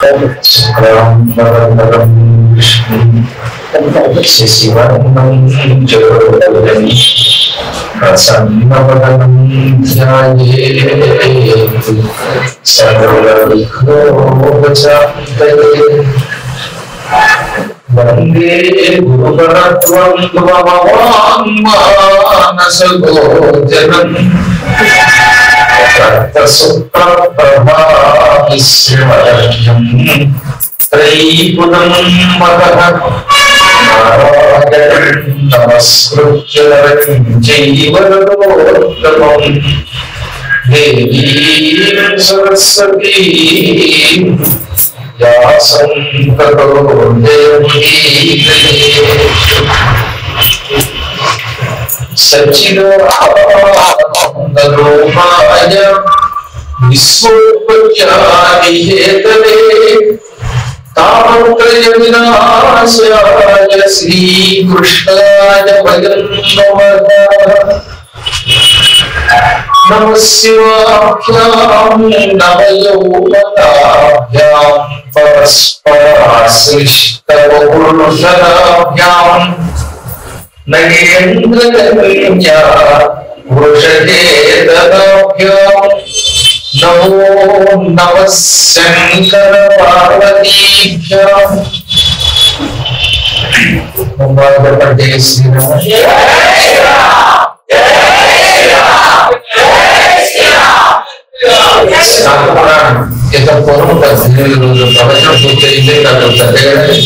శుక్రాంబరం విష్ణు శశివర్ణం జ్యోతిరవి ప్రసన్నవదనం ధ్యాయేత్ సర్వవిఘ్నోపశాంతయే వందే గురుగణత్వం మానసగోచరం రక్తసుప్రభావిశ్రమర్యం త్రైపురం మదః నారాయణం నమస్కృత్య నరం చైవ నరోత్తమం దేవీం సరస్వతీం వ్యాసం తతో సచ్చిదానందరూపాయ విశ్వోపత్యాదిహేతవే తామత్రయ వినాశాయ శ్రీకృష్ణాయ భయం నమః నమ శివాభ్యాం నవయౌవనాభ్యాం పరస్పరాశ్లిష్టవపురుషరాభ్యాం నగేంద్రకన్యా వృషకేతనాభ్యాం నమో నమ శంకర పార్వతీభ్యాం ముంబాయి శ్రీరామ స్నానపురాణం ఇంత పూర్వం పద్దెనిమిది రోజులు ప్రవచనం పూర్తయింది నాకు చదివాను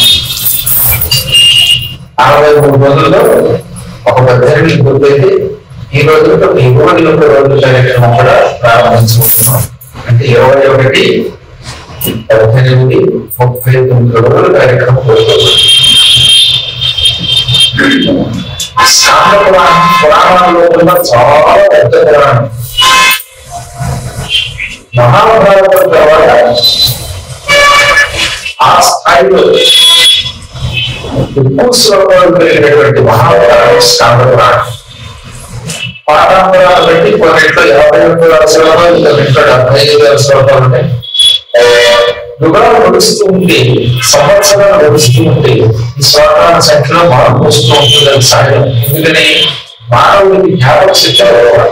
అరవై మూడు రోజుల్లో ఒక పద్దెనిమిది పూర్తయింది ఈ రోజుల్లో ఇరవై ఒక్క రోజుల కార్యక్రమం కూడా ప్రారంభించుకుంటున్నాం అంటే ఇరవై ఒకటి పద్దెనిమిది ముప్పై తొమ్మిది రోజుల కార్యక్రమం పూర్తవుతుంది స్నాన పురాణం పురాణాల్లో కూడా చాలా పెద్ద పురాణం మహాభారతం తర్వాత ఆ స్థాయిలో ఎక్కువ శ్లోకాలు కలిగినటువంటి మహాభారతం స్కాందపురాణం పాఠాంతరాలు బట్టి కొన్నింట్లో యాభై ఒక్క వేల శ్లోకాలు కొన్నింట్లో డెబ్బై ఐదు వేల శ్లోకాలు ఉన్నాయి యుగాలు నడుస్తూ ఉంటే సంవత్సరాలు నడుస్తూ ఉంటే ఈ శ్లోకాల సంఖ్యలో మార్పు వస్తూ ఉంటుంది అది సహజం ఎందుకని మానవుడికి జ్ఞాపక శక్తి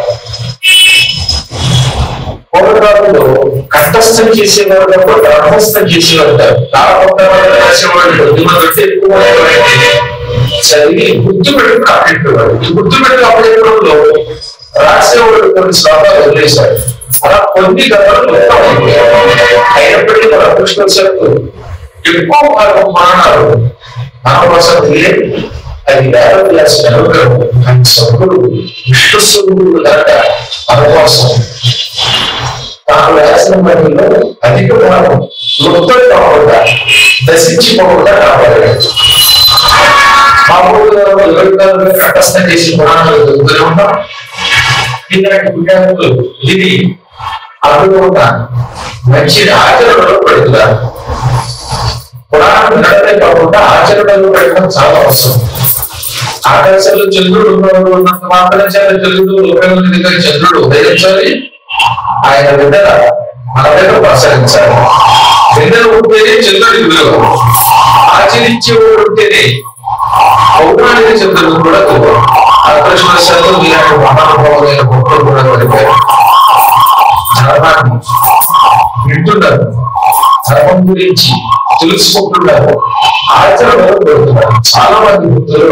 పూర్వకాలంలో కంఠస్థం చేసేవారు తప్ప గ్రంథస్థం చేసేవారు కాదు తాపత్రాలు రాసేవాళ్ళు కొద్ది మంది ఉంటే ఎక్కువ మంది చదివి గుర్తు పెట్టి కాపెట్టేవాడు ఈ గుర్తు పెట్టి కాపెట్టడంలో రాసేవాడు కొన్ని శ్లోకాలు వదిలేశారు అలా కొన్ని కథలు మొత్తం అయిపోయాయి. అయినప్పటికీ మన కృష్ణశాస్త్రు ఎక్కువ భాగం పురాణాలు మన కోసం తెలియదు అది వేద వ్యాస అనుగ్రహం ఆయన సభ్యుడు విష్ణు స్వరూపుడు కనుక మన కోసం తాను వేసిన పనిలో అధిక భాగం వృద్ధులు కాకుండా దశించిపోకుండా కాపాడాడు మామూలుగా ఎవరికాలుగా కంఠస్థం చేసి పురాణాలు చదువుతూనే ఉంటాం ఇలాంటి పుణ్యాలు ఇది అందుకుండా మంచి ఆచరణలో పెడుతున్నారు పురాణం వినడమే కాకుండా ఆచరణలో పెట్టడం చాలా అవసరం ఆకాశంలో చంద్రుడు ఉన్నాడు ఉన్నంత మాత్రం చేత చంద్రుడు ఉపయోగించగా చంద్రుడు ఉదయించాలి ఆయన విన్నర మన దగ్గర ప్రసరించాలి విన్నర ఉంటేనే చంద్రుడికి విలువ ఆచరించేవాడు ఉంటేనే పౌరాణిక చంద్రుడు కూడా గొప్ప అదృష్టవశాత్తు ఇలాంటి మహానుభావులైన గొప్పలు కూడా పడిపోయారు ధర్మాన్ని వింటున్నారు ధర్మం గురించి తెలుసుకుంటున్నారు ఆచరణలో పెడుతున్నారు చాలా మంది భక్తులు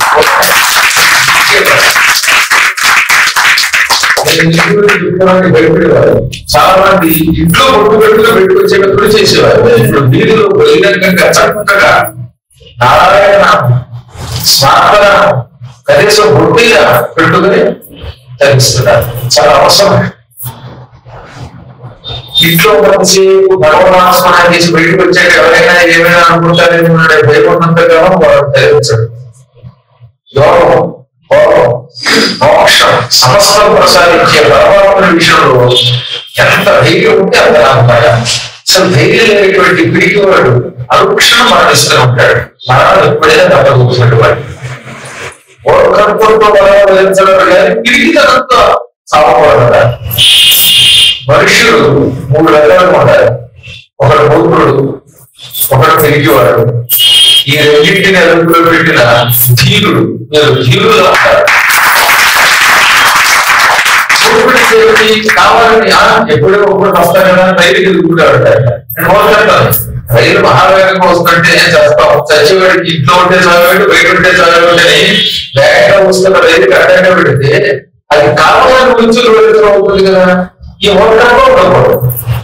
భయపడేవారు చాలా మంది ఇంట్లో బొట్టు పెట్టుగా పెట్టుకొచ్చేటప్పుడు చేసేవారు ఇప్పుడు వీధిలో బహిరంగంగా చక్కగా నారాయణ స్మారణ కనీసం బొట్టిగా పెట్టుకుని తగ్గిస్తున్నారు చాలా అవసరం ఇంట్లో కొంతసేపు భగవనాస్మరణ చేసి బయటకు వచ్చాక ఎవరైనా ఏమైనా అనుకుంటారేమో అనే భయపడినంత కాలం వాడు ధరించడు యోగం భోగం మోక్షం సమస్తం ప్రసాదించే పరమాత్మ విషయంలో ఎంత ధైర్యం ఉంటే అంత లాభపడ అసలు ధైర్యం లేనటువంటి పిడికి వాడు అనుక్షణం మరణిస్తూ ఉంటాడు మరణం ఎప్పుడైనా తప్పకపోతున్నట్టు వాడు ఓర్కర్పంతో మరణం వదిలించడం కానీ పిడికితనంతో చావకూడదు మనుషులు మూడు రకాలుగా ఉంటారు ఒకడు మూర్ఖుడు ఒకడు పెరిగేవాడు ఈ రెండింటిని అదుపులో పెట్టిన ధీరుడు మీరు ధీరుడు అంటారు మూర్ఖుడికి ఏమిటి కావాలని ఆ, ఎప్పుడో ఒకటి వస్తాను కదా రైలు తిరుగుతుంటాడు నేను మోసంటాను రైలు మహావేగంగా వస్తుంటే ఏం చేస్తాం చచ్చేవాడికి ఇంట్లో ఉంటే చదివాడు బయట ఉంటే చదివాడు అని వేగంగా వస్తున్న రైలుకి అడ్డంగా పెడితే అది కావాలని ముంచులు వెళ్తూ ఉంటుంది కదా ఈ ఓటంలో ఉండకూడదు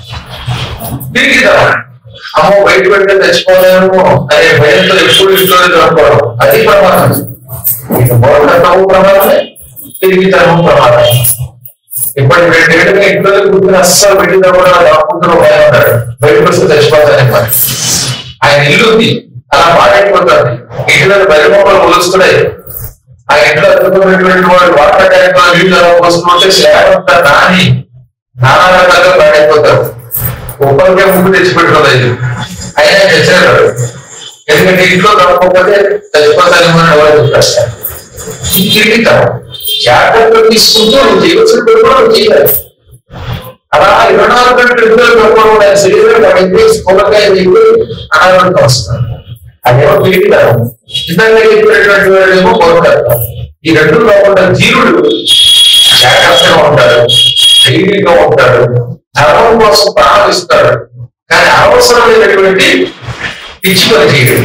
తిరిగి రా. అమ్మో బయట పెడితే చచ్చిపోలేము అనే భయంతో ఎప్పుడు ఇంట్లోనే దొరకడం అది ప్రమాదం ఇక మోటము ప్రమాదమే తిరిగి తనము ప్రమాదం ఇప్పటి రెండేళ్ళుగా ఇంట్లోనే కూర్చుని అస్సలు బయట కూడా దాక్కుంటున్న భయం ఉంటాడు బయటకు వస్తే చచ్చిపోతానే మరి ఆయన ఇల్లు ఉంది అలా పాడైపోతుంది ఇంట్లో బయట మొక్కలు మొలుస్తున్నాయి ఆ ఇంట్లో అద్భుతమైనటువంటి వాడు వాటర్ ట్యాంక్ లో నీళ్ళు అలా పోసుకుంటే స్లాబ్ అంతా నాని నానా రకాలుగా పాడైపోతారు ఒక్కరికే ముగ్గు తెచ్చిపెట్టుకోలేదు ఇది అయినా తెచ్చారు ఎందుకంటే ఇంట్లో దొరకకపోతే చచ్చిపోతానేమో అని ఎవరు చెప్తారు ఇంటికి జాగ్రత్తలు తీసుకుంటూ నువ్వు చేయవలసిన పని కూడా నువ్వు చేయాలి అలా ఇరవై నాలుగు గంటలు ఇద్దరు దొరకడం ఆయన శరీరం పడితే స్థూలకాయ దిగు అనారోగ్యం వస్తుంది అదేమో పీడితారు ఇందాక చెప్పినటువంటి వాడేమో కోరుతారు ఈ రెండు కాకుండా జీవుడు జాగ్రత్తగా ఉంటాడు ధైర్యంగా ఉంటాడు ధర్మం కోసం ప్రాణం ఇస్తాడు కానీ అనవసరమైనటువంటి పిచ్చి పని చేయడు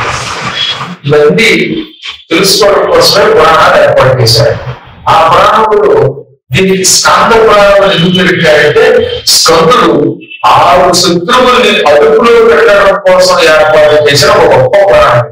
ఇవన్నీ తెలుసుకోవడం కోసమే పురాణాలు ఏర్పాటు చేశారు ఆ పురాణంలో దీనికి స్కంద పురాణం ఎందుకు పెట్టారంటే స్కందుడు ఆరు శత్రువుల్ని అదుపులో పెట్టడం కోసం ఏర్పాటు చేసిన ఒక గొప్ప పురాణం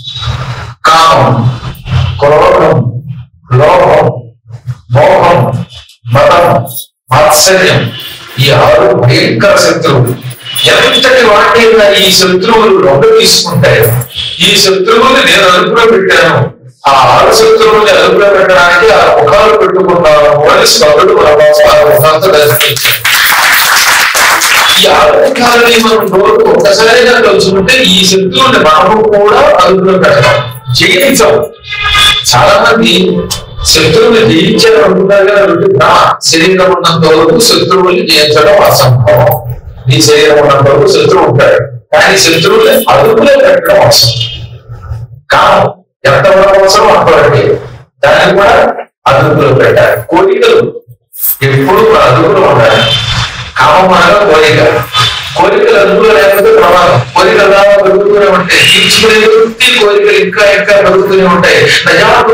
కామం క్రోధం లోభం మోహం మతం మాత్సర్యం ఈ ఆరు భయంకర శత్రువులు ఎంతటి వాటిగా ఈ శత్రువులు లొంగ తీసుకుంటాయి ఈ శత్రువులు నేను అదుపులో పెట్టాను ఆ ఆరు శత్రువుల్ని అదుపులో పెట్టడానికి ఆ ముఖాలు పెట్టుకున్నాను అని స్వరుడు ముఖంతో దర్శించారు ఈ ఆరోగ్యాలని మనం నోరు ఒక్కసారిగా తలుచుకుంటే ఈ శత్రువుని మనము కూడా అదుపులో పెడతాం జయించాం చాలా మంది శత్రువుని జయించారు అనుకుంటారు కదా అంటే నా శరీరం ఉన్నంత వరకు శత్రువుని జయించడం అసంభవం నీ శరీరం ఉన్నంత వరకు శత్రువు ఉంటాడు కానీ శత్రువుని అదుపులో పెట్టడం అవసరం కాదు ఎంతవరకు అవసరం అంతవరకే దాన్ని కూడా అదుపులో పెట్టాలి కోరికలు ఎప్పుడు మన అదుపులో ఉండాలి కామం అనగా కోరిక కోరికలు అదుపులో లేకపోతే ప్రమాదం కోరికలు రావా పెరుగుతూనే ఉంటాయి తీర్చుకునే వృత్తి కోరికలు ఇంకా ఇంకా పెరుగుతూనే ఉంటాయి నజాకు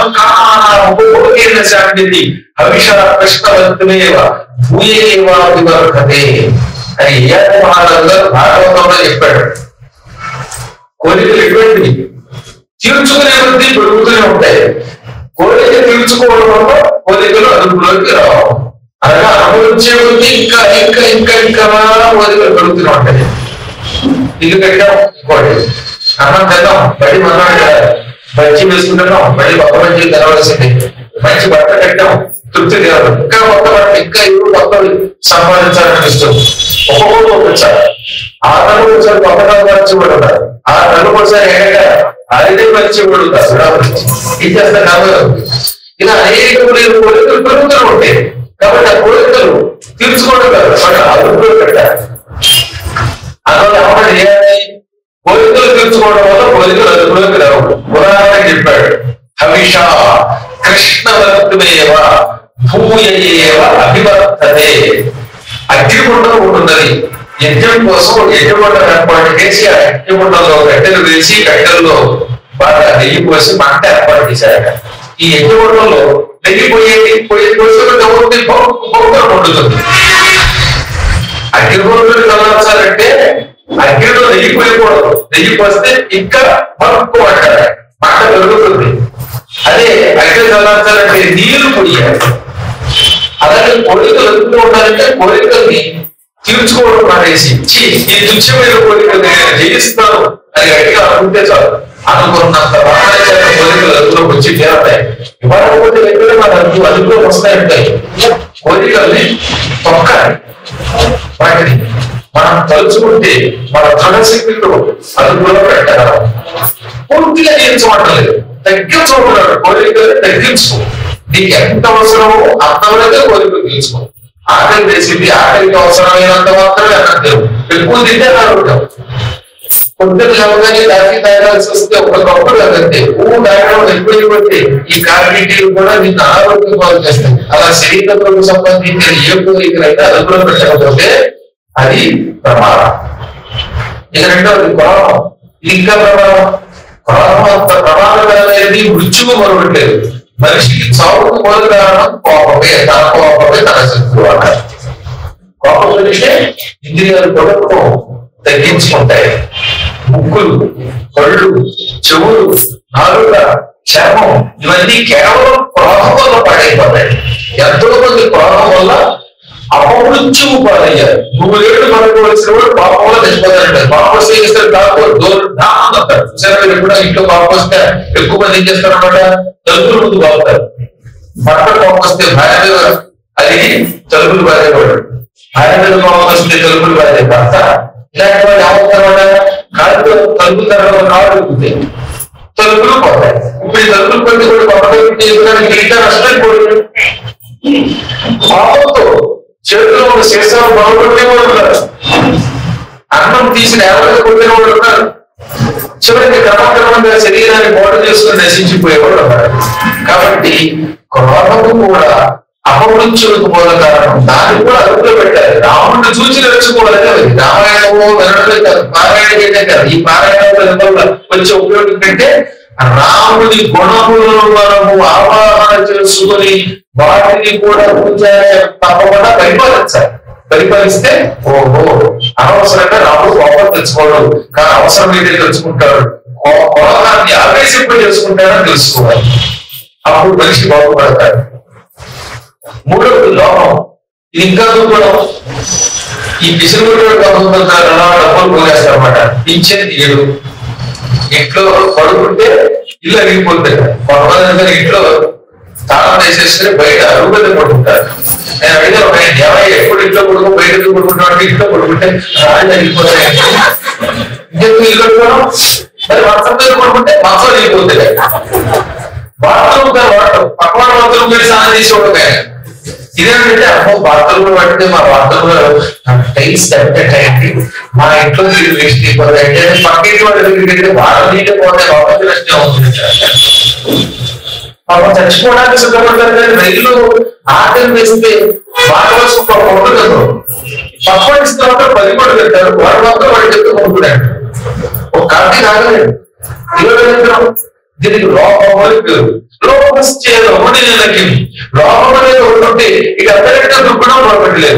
రామకేన శాంతి హవిష కృష్ణవంతుమేవ భూయేవా వివర్ధతే అని ఏ మహారాజు గారు భాగవతంలో చెప్పాడు కోరికలు ఎటువంటివి తీర్చుకునే వృత్తి పెరుగుతూనే ఉంటాయి కోరిక తీర్చుకోవడం వల్ల కోరికలు అదుపులోకి రావు అనగా అనుభవించే వృత్తి ఇంకా ఇంకా ఇంకా ఇంకా కోరికలు పెరుగుతూనే ఉంటాయి ఇల్లు కట్టాం ఇంకోటి అన్నం తిన్నాం బయట మన్నాడు బజ్జీ వేసుకుంటున్నాం మళ్ళీ కొత్త బజ్జీలు తినవలసింది మంచి బట్ట కట్టాం తృప్తి తీరదు ఇంకా కొత్త బట్ట ఇంకా ఇల్లు కొత్తవి సంపాదించాలనిపిస్తుంది ఒక్కొక్కరు ఒక్కొచ్చారు ఆరు నెలలు ఒకసారి కొత్తగా వచ్చి కూడా ఉన్నారు ఆరు నెలలు ఒకసారి ఏకంగా ఐదే వచ్చి కూడా ఉన్నారు ఇచ్చేస్తే నమ్మకం ఇలా అనేకమైన కోరికలు పెరుగుతూ ఉంటాయి కాబట్టి ఆ కోరికలు తీర్చుకోవడం కాదు మన అదుపులో పెట్టాలి అందువల్ల ఏమన్నా చేయాలి కోరికలు తీర్చుకోవడం వల్ల కోరికలు అదుపులోకి రావు పురాణం చెప్పాడు హవిష కృష్ణవర్తుమేవ భూయేవ అభివర్తతే అగ్నిగుండం ఒకటి ఉన్నది యజ్ఞం కోసం ఒక యజ్ఞగుండం ఏర్పాటు చేసి ఆ యజ్ఞగుండంలో కట్టెలు వేసి కట్టెల్లో బాగా నెయ్యి పోసి మంట ఏర్పాటు చేశారట ఈ యజ్ఞగుండంలో నెయ్యి పోయేది పోయేది పోసుకుంటే ఒకటి బొమ్మలు వండుతుంది అగ్నిగుండం కలర్చాలంటే అగ్నిలో నెయ్యి పోయకూడదు నెయ్యి పోస్తే ఇంకా మరొక అంటారు మంట పెరుగుతుంది అదే అగ్ని చల్లార్చాలంటే నీళ్లు పొయ్యాలి అలాగే కోరికలు ఎందుకు ఉండాలంటే కోరికల్ని తీర్చుకోవడం మానేసి "ఛీ, ఈ తుచ్చమైన కోరికలు నేను జయిస్తాను అని గట్టిగా అనుకుంటే చాలు అనుకున్నంత బాగా కోరికలు అదుపులోకి వచ్చి తీరతాయి ఇవ్వకపోతే ఎక్కడ మన అదుపు అదుపులోకి వస్తాయంటాయి కోరికల్ని తొక్కాలి వాటిని మనం తలుచుకుంటే మన దృఢశక్తితో అదుపులో పెట్టగలం పూర్తిగా తీర్చమంటం లేదు తగ్గించుకుంటున్నాడు కోరికలు తగ్గించుకో నీకు ఎంత అవసరమో అంతవరకే కోరికలు తీర్చుకో ఆకలి వేసింది ఆకలికి అవసరమైనంత మాత్రమే అన్నం తిను ఎక్కువ తింటే అనారోగ్యం పొద్దున లేవగానే కాఫీ తాగాల్సి వస్తే ఒక కప్పుడు అంతే పువ్వు తాగడం ఎక్కువైపోతే ఈ కాఫీ టీలు కూడా నిన్ను అనారోగ్యం పాలు చేస్తాయి అలా శరీరంతో సంబంధించిన ఏ కోరికలైనా అదుపులో పెట్టకపోతే అది ప్రమాదం ఇక రెండవది కోపం ఇది ఇంకా ప్రమాదం కోపం అంత ప్రమాదకరమైనది మృత్యువు మరొకటి లేదు మనిషికి చావుకు మొదలు కారణం కోపమే తన కోపమే తన శత్రువు అన్నారు కోపం కలిగితే ఇంద్రియాలు కొడుకు తగ్గించుకుంటాయి ముక్కులు కళ్ళు చెవులు నాలుక చర్మం ఇవన్నీ కేవలం క్రోధం వల్ల పాడైపోతాయి ఎంతో మంది క్రోధం వల్ల అపమృత్యువు పాలయ్యారు నువ్వు ఏడు పడుకోవలసిన వాడు పాపం వల్ల చచ్చిపోతారంటారు పాపం వస్తే ఏం చేస్తారు కాకపోతే దూరం జ్ఞానం అంటారు చూసారా మీరు కూడా ఇంట్లో పాపం వస్తే ఎక్కువ మంది ఏం చేస్తారన్నమాట తలుపులు ముందు బాగుతారు భర్త కోపం వస్తే భార్య మీద అది తలుపులు బాధేవాడు భార్య మీద కోపం వస్తే తలుపులు బాధే భర్త ఇలాంటి వాళ్ళు ఏమవుతారన్నమాట కాళ్ళు తలుపులు తరగడం కాళ్ళు అడుగుతాయి తలుపులు పోతాయి ఇప్పుడు ఈ తలుపులు పెట్టి కూడా కొత్త తీసుకుని ఇంకా నష్టపోయి పాపంతో చేతిలో ఉన్న శీర్షాలు బాగుంటే వాళ్ళు ఉన్నారు అన్నం తీసిన ఎవరికి కొట్టిన వాళ్ళు ఉన్నారు చివరికి క్రమక్రమంగా శరీరాన్ని మోడ చేసుకుని నశించిపోయేవాడు ఉన్నారు కాబట్టి క్రోధము కూడా అపమృత్యులకు మూల కారణం దాన్ని కూడా అదుపులో పెట్టాలి రాముడిని చూసి నేర్చుకోవాలి అది రామాయణము వినడమే కాదు పారాయణ చేయడం కాదు ఈ పారాయణం వల్ల వచ్చే ఉపయోగం ఏంటంటే రాముడి గుణములను మనము ఆవాహన చేసుకుని వాటిని కూడా పూజ తప్పకుండా పరిపాలించాలి పరిపాలిస్తే ఓహో అనవసరంగా రాముడు కోపం తెచ్చుకోవడం కానీ అవసరం అయితే తెచ్చుకుంటాడు కో- కోపాన్ని ఆవేశింప చేసుకుంటాడని తెలుసుకోవాలి అప్పుడు మనిషి బాగుపడతాడు మూడవది లోపం ఇది ఇంకా కూడా ఈ పిసిరుగుడు కొంతమంది అలా డబ్బులు పోగేస్తారు అనమాట ఇచ్చేది తీయడు ఇంట్లో పడుకుంటే ఇల్లు అరిగిపోతుంది కొంతమంది అందరూ ఇంట్లో తాళం వేసేసుకుని బయట అరుగు మీద పడుకుంటారు నేను అడిగిన ఒక ఆయన, ఏమయ్య ఎప్పుడు ఇంట్లో పడుకో బయట ఎందుకు పడుకుంటావు అంటే ఇంట్లో పడుకుంటే రాళ్ళు అరిగిపోతాయి ఇంకెందుకు ఇల్లు కట్టుకోవడం మరి మంచం మీద పడుకుంటే మంచం అరిగిపోతుంది బాత్రూమ్ వాడటం పక్కన బాత్రూమ్ వెళ్ళి స్నానం చేసేవాడు ఆయన ఇదేంటంటే అమ్మో బాత్రూమ్ పడితే మా బాత్రూమ్ లో టైల్స్ తగ్గట్టండి మా ఇంట్లో నీళ్ళు వేస్ట్ అయిపోతాయి అంటే పక్కింటి వాళ్ళు దగ్గరికి వాళ్ళ నీళ్ళు పోతే లోపలికి నష్టం అవుతుంది పాపం చచ్చిపోవడానికి సిద్ధపడతారు కానీ రైలు ఆకలి వేస్తే వాళ్ళ కోసం ఒక ఉండదు పక్కన ఇస్తే మాత్రం పది కూడా పెట్టారు వాడు మాత్రం వాడి చెప్తూ కొనుక్కున్నాడు ఒక కాఫీ తాగలేదు ఇవ్వగలుగుతాం దీనికి లోపం అని పేరు లోపస్తే రమణీయులకి లోపం అనేది ఒకటి ఉంటే ఇక అందరికీ దుఃఖం పొరపడలేదు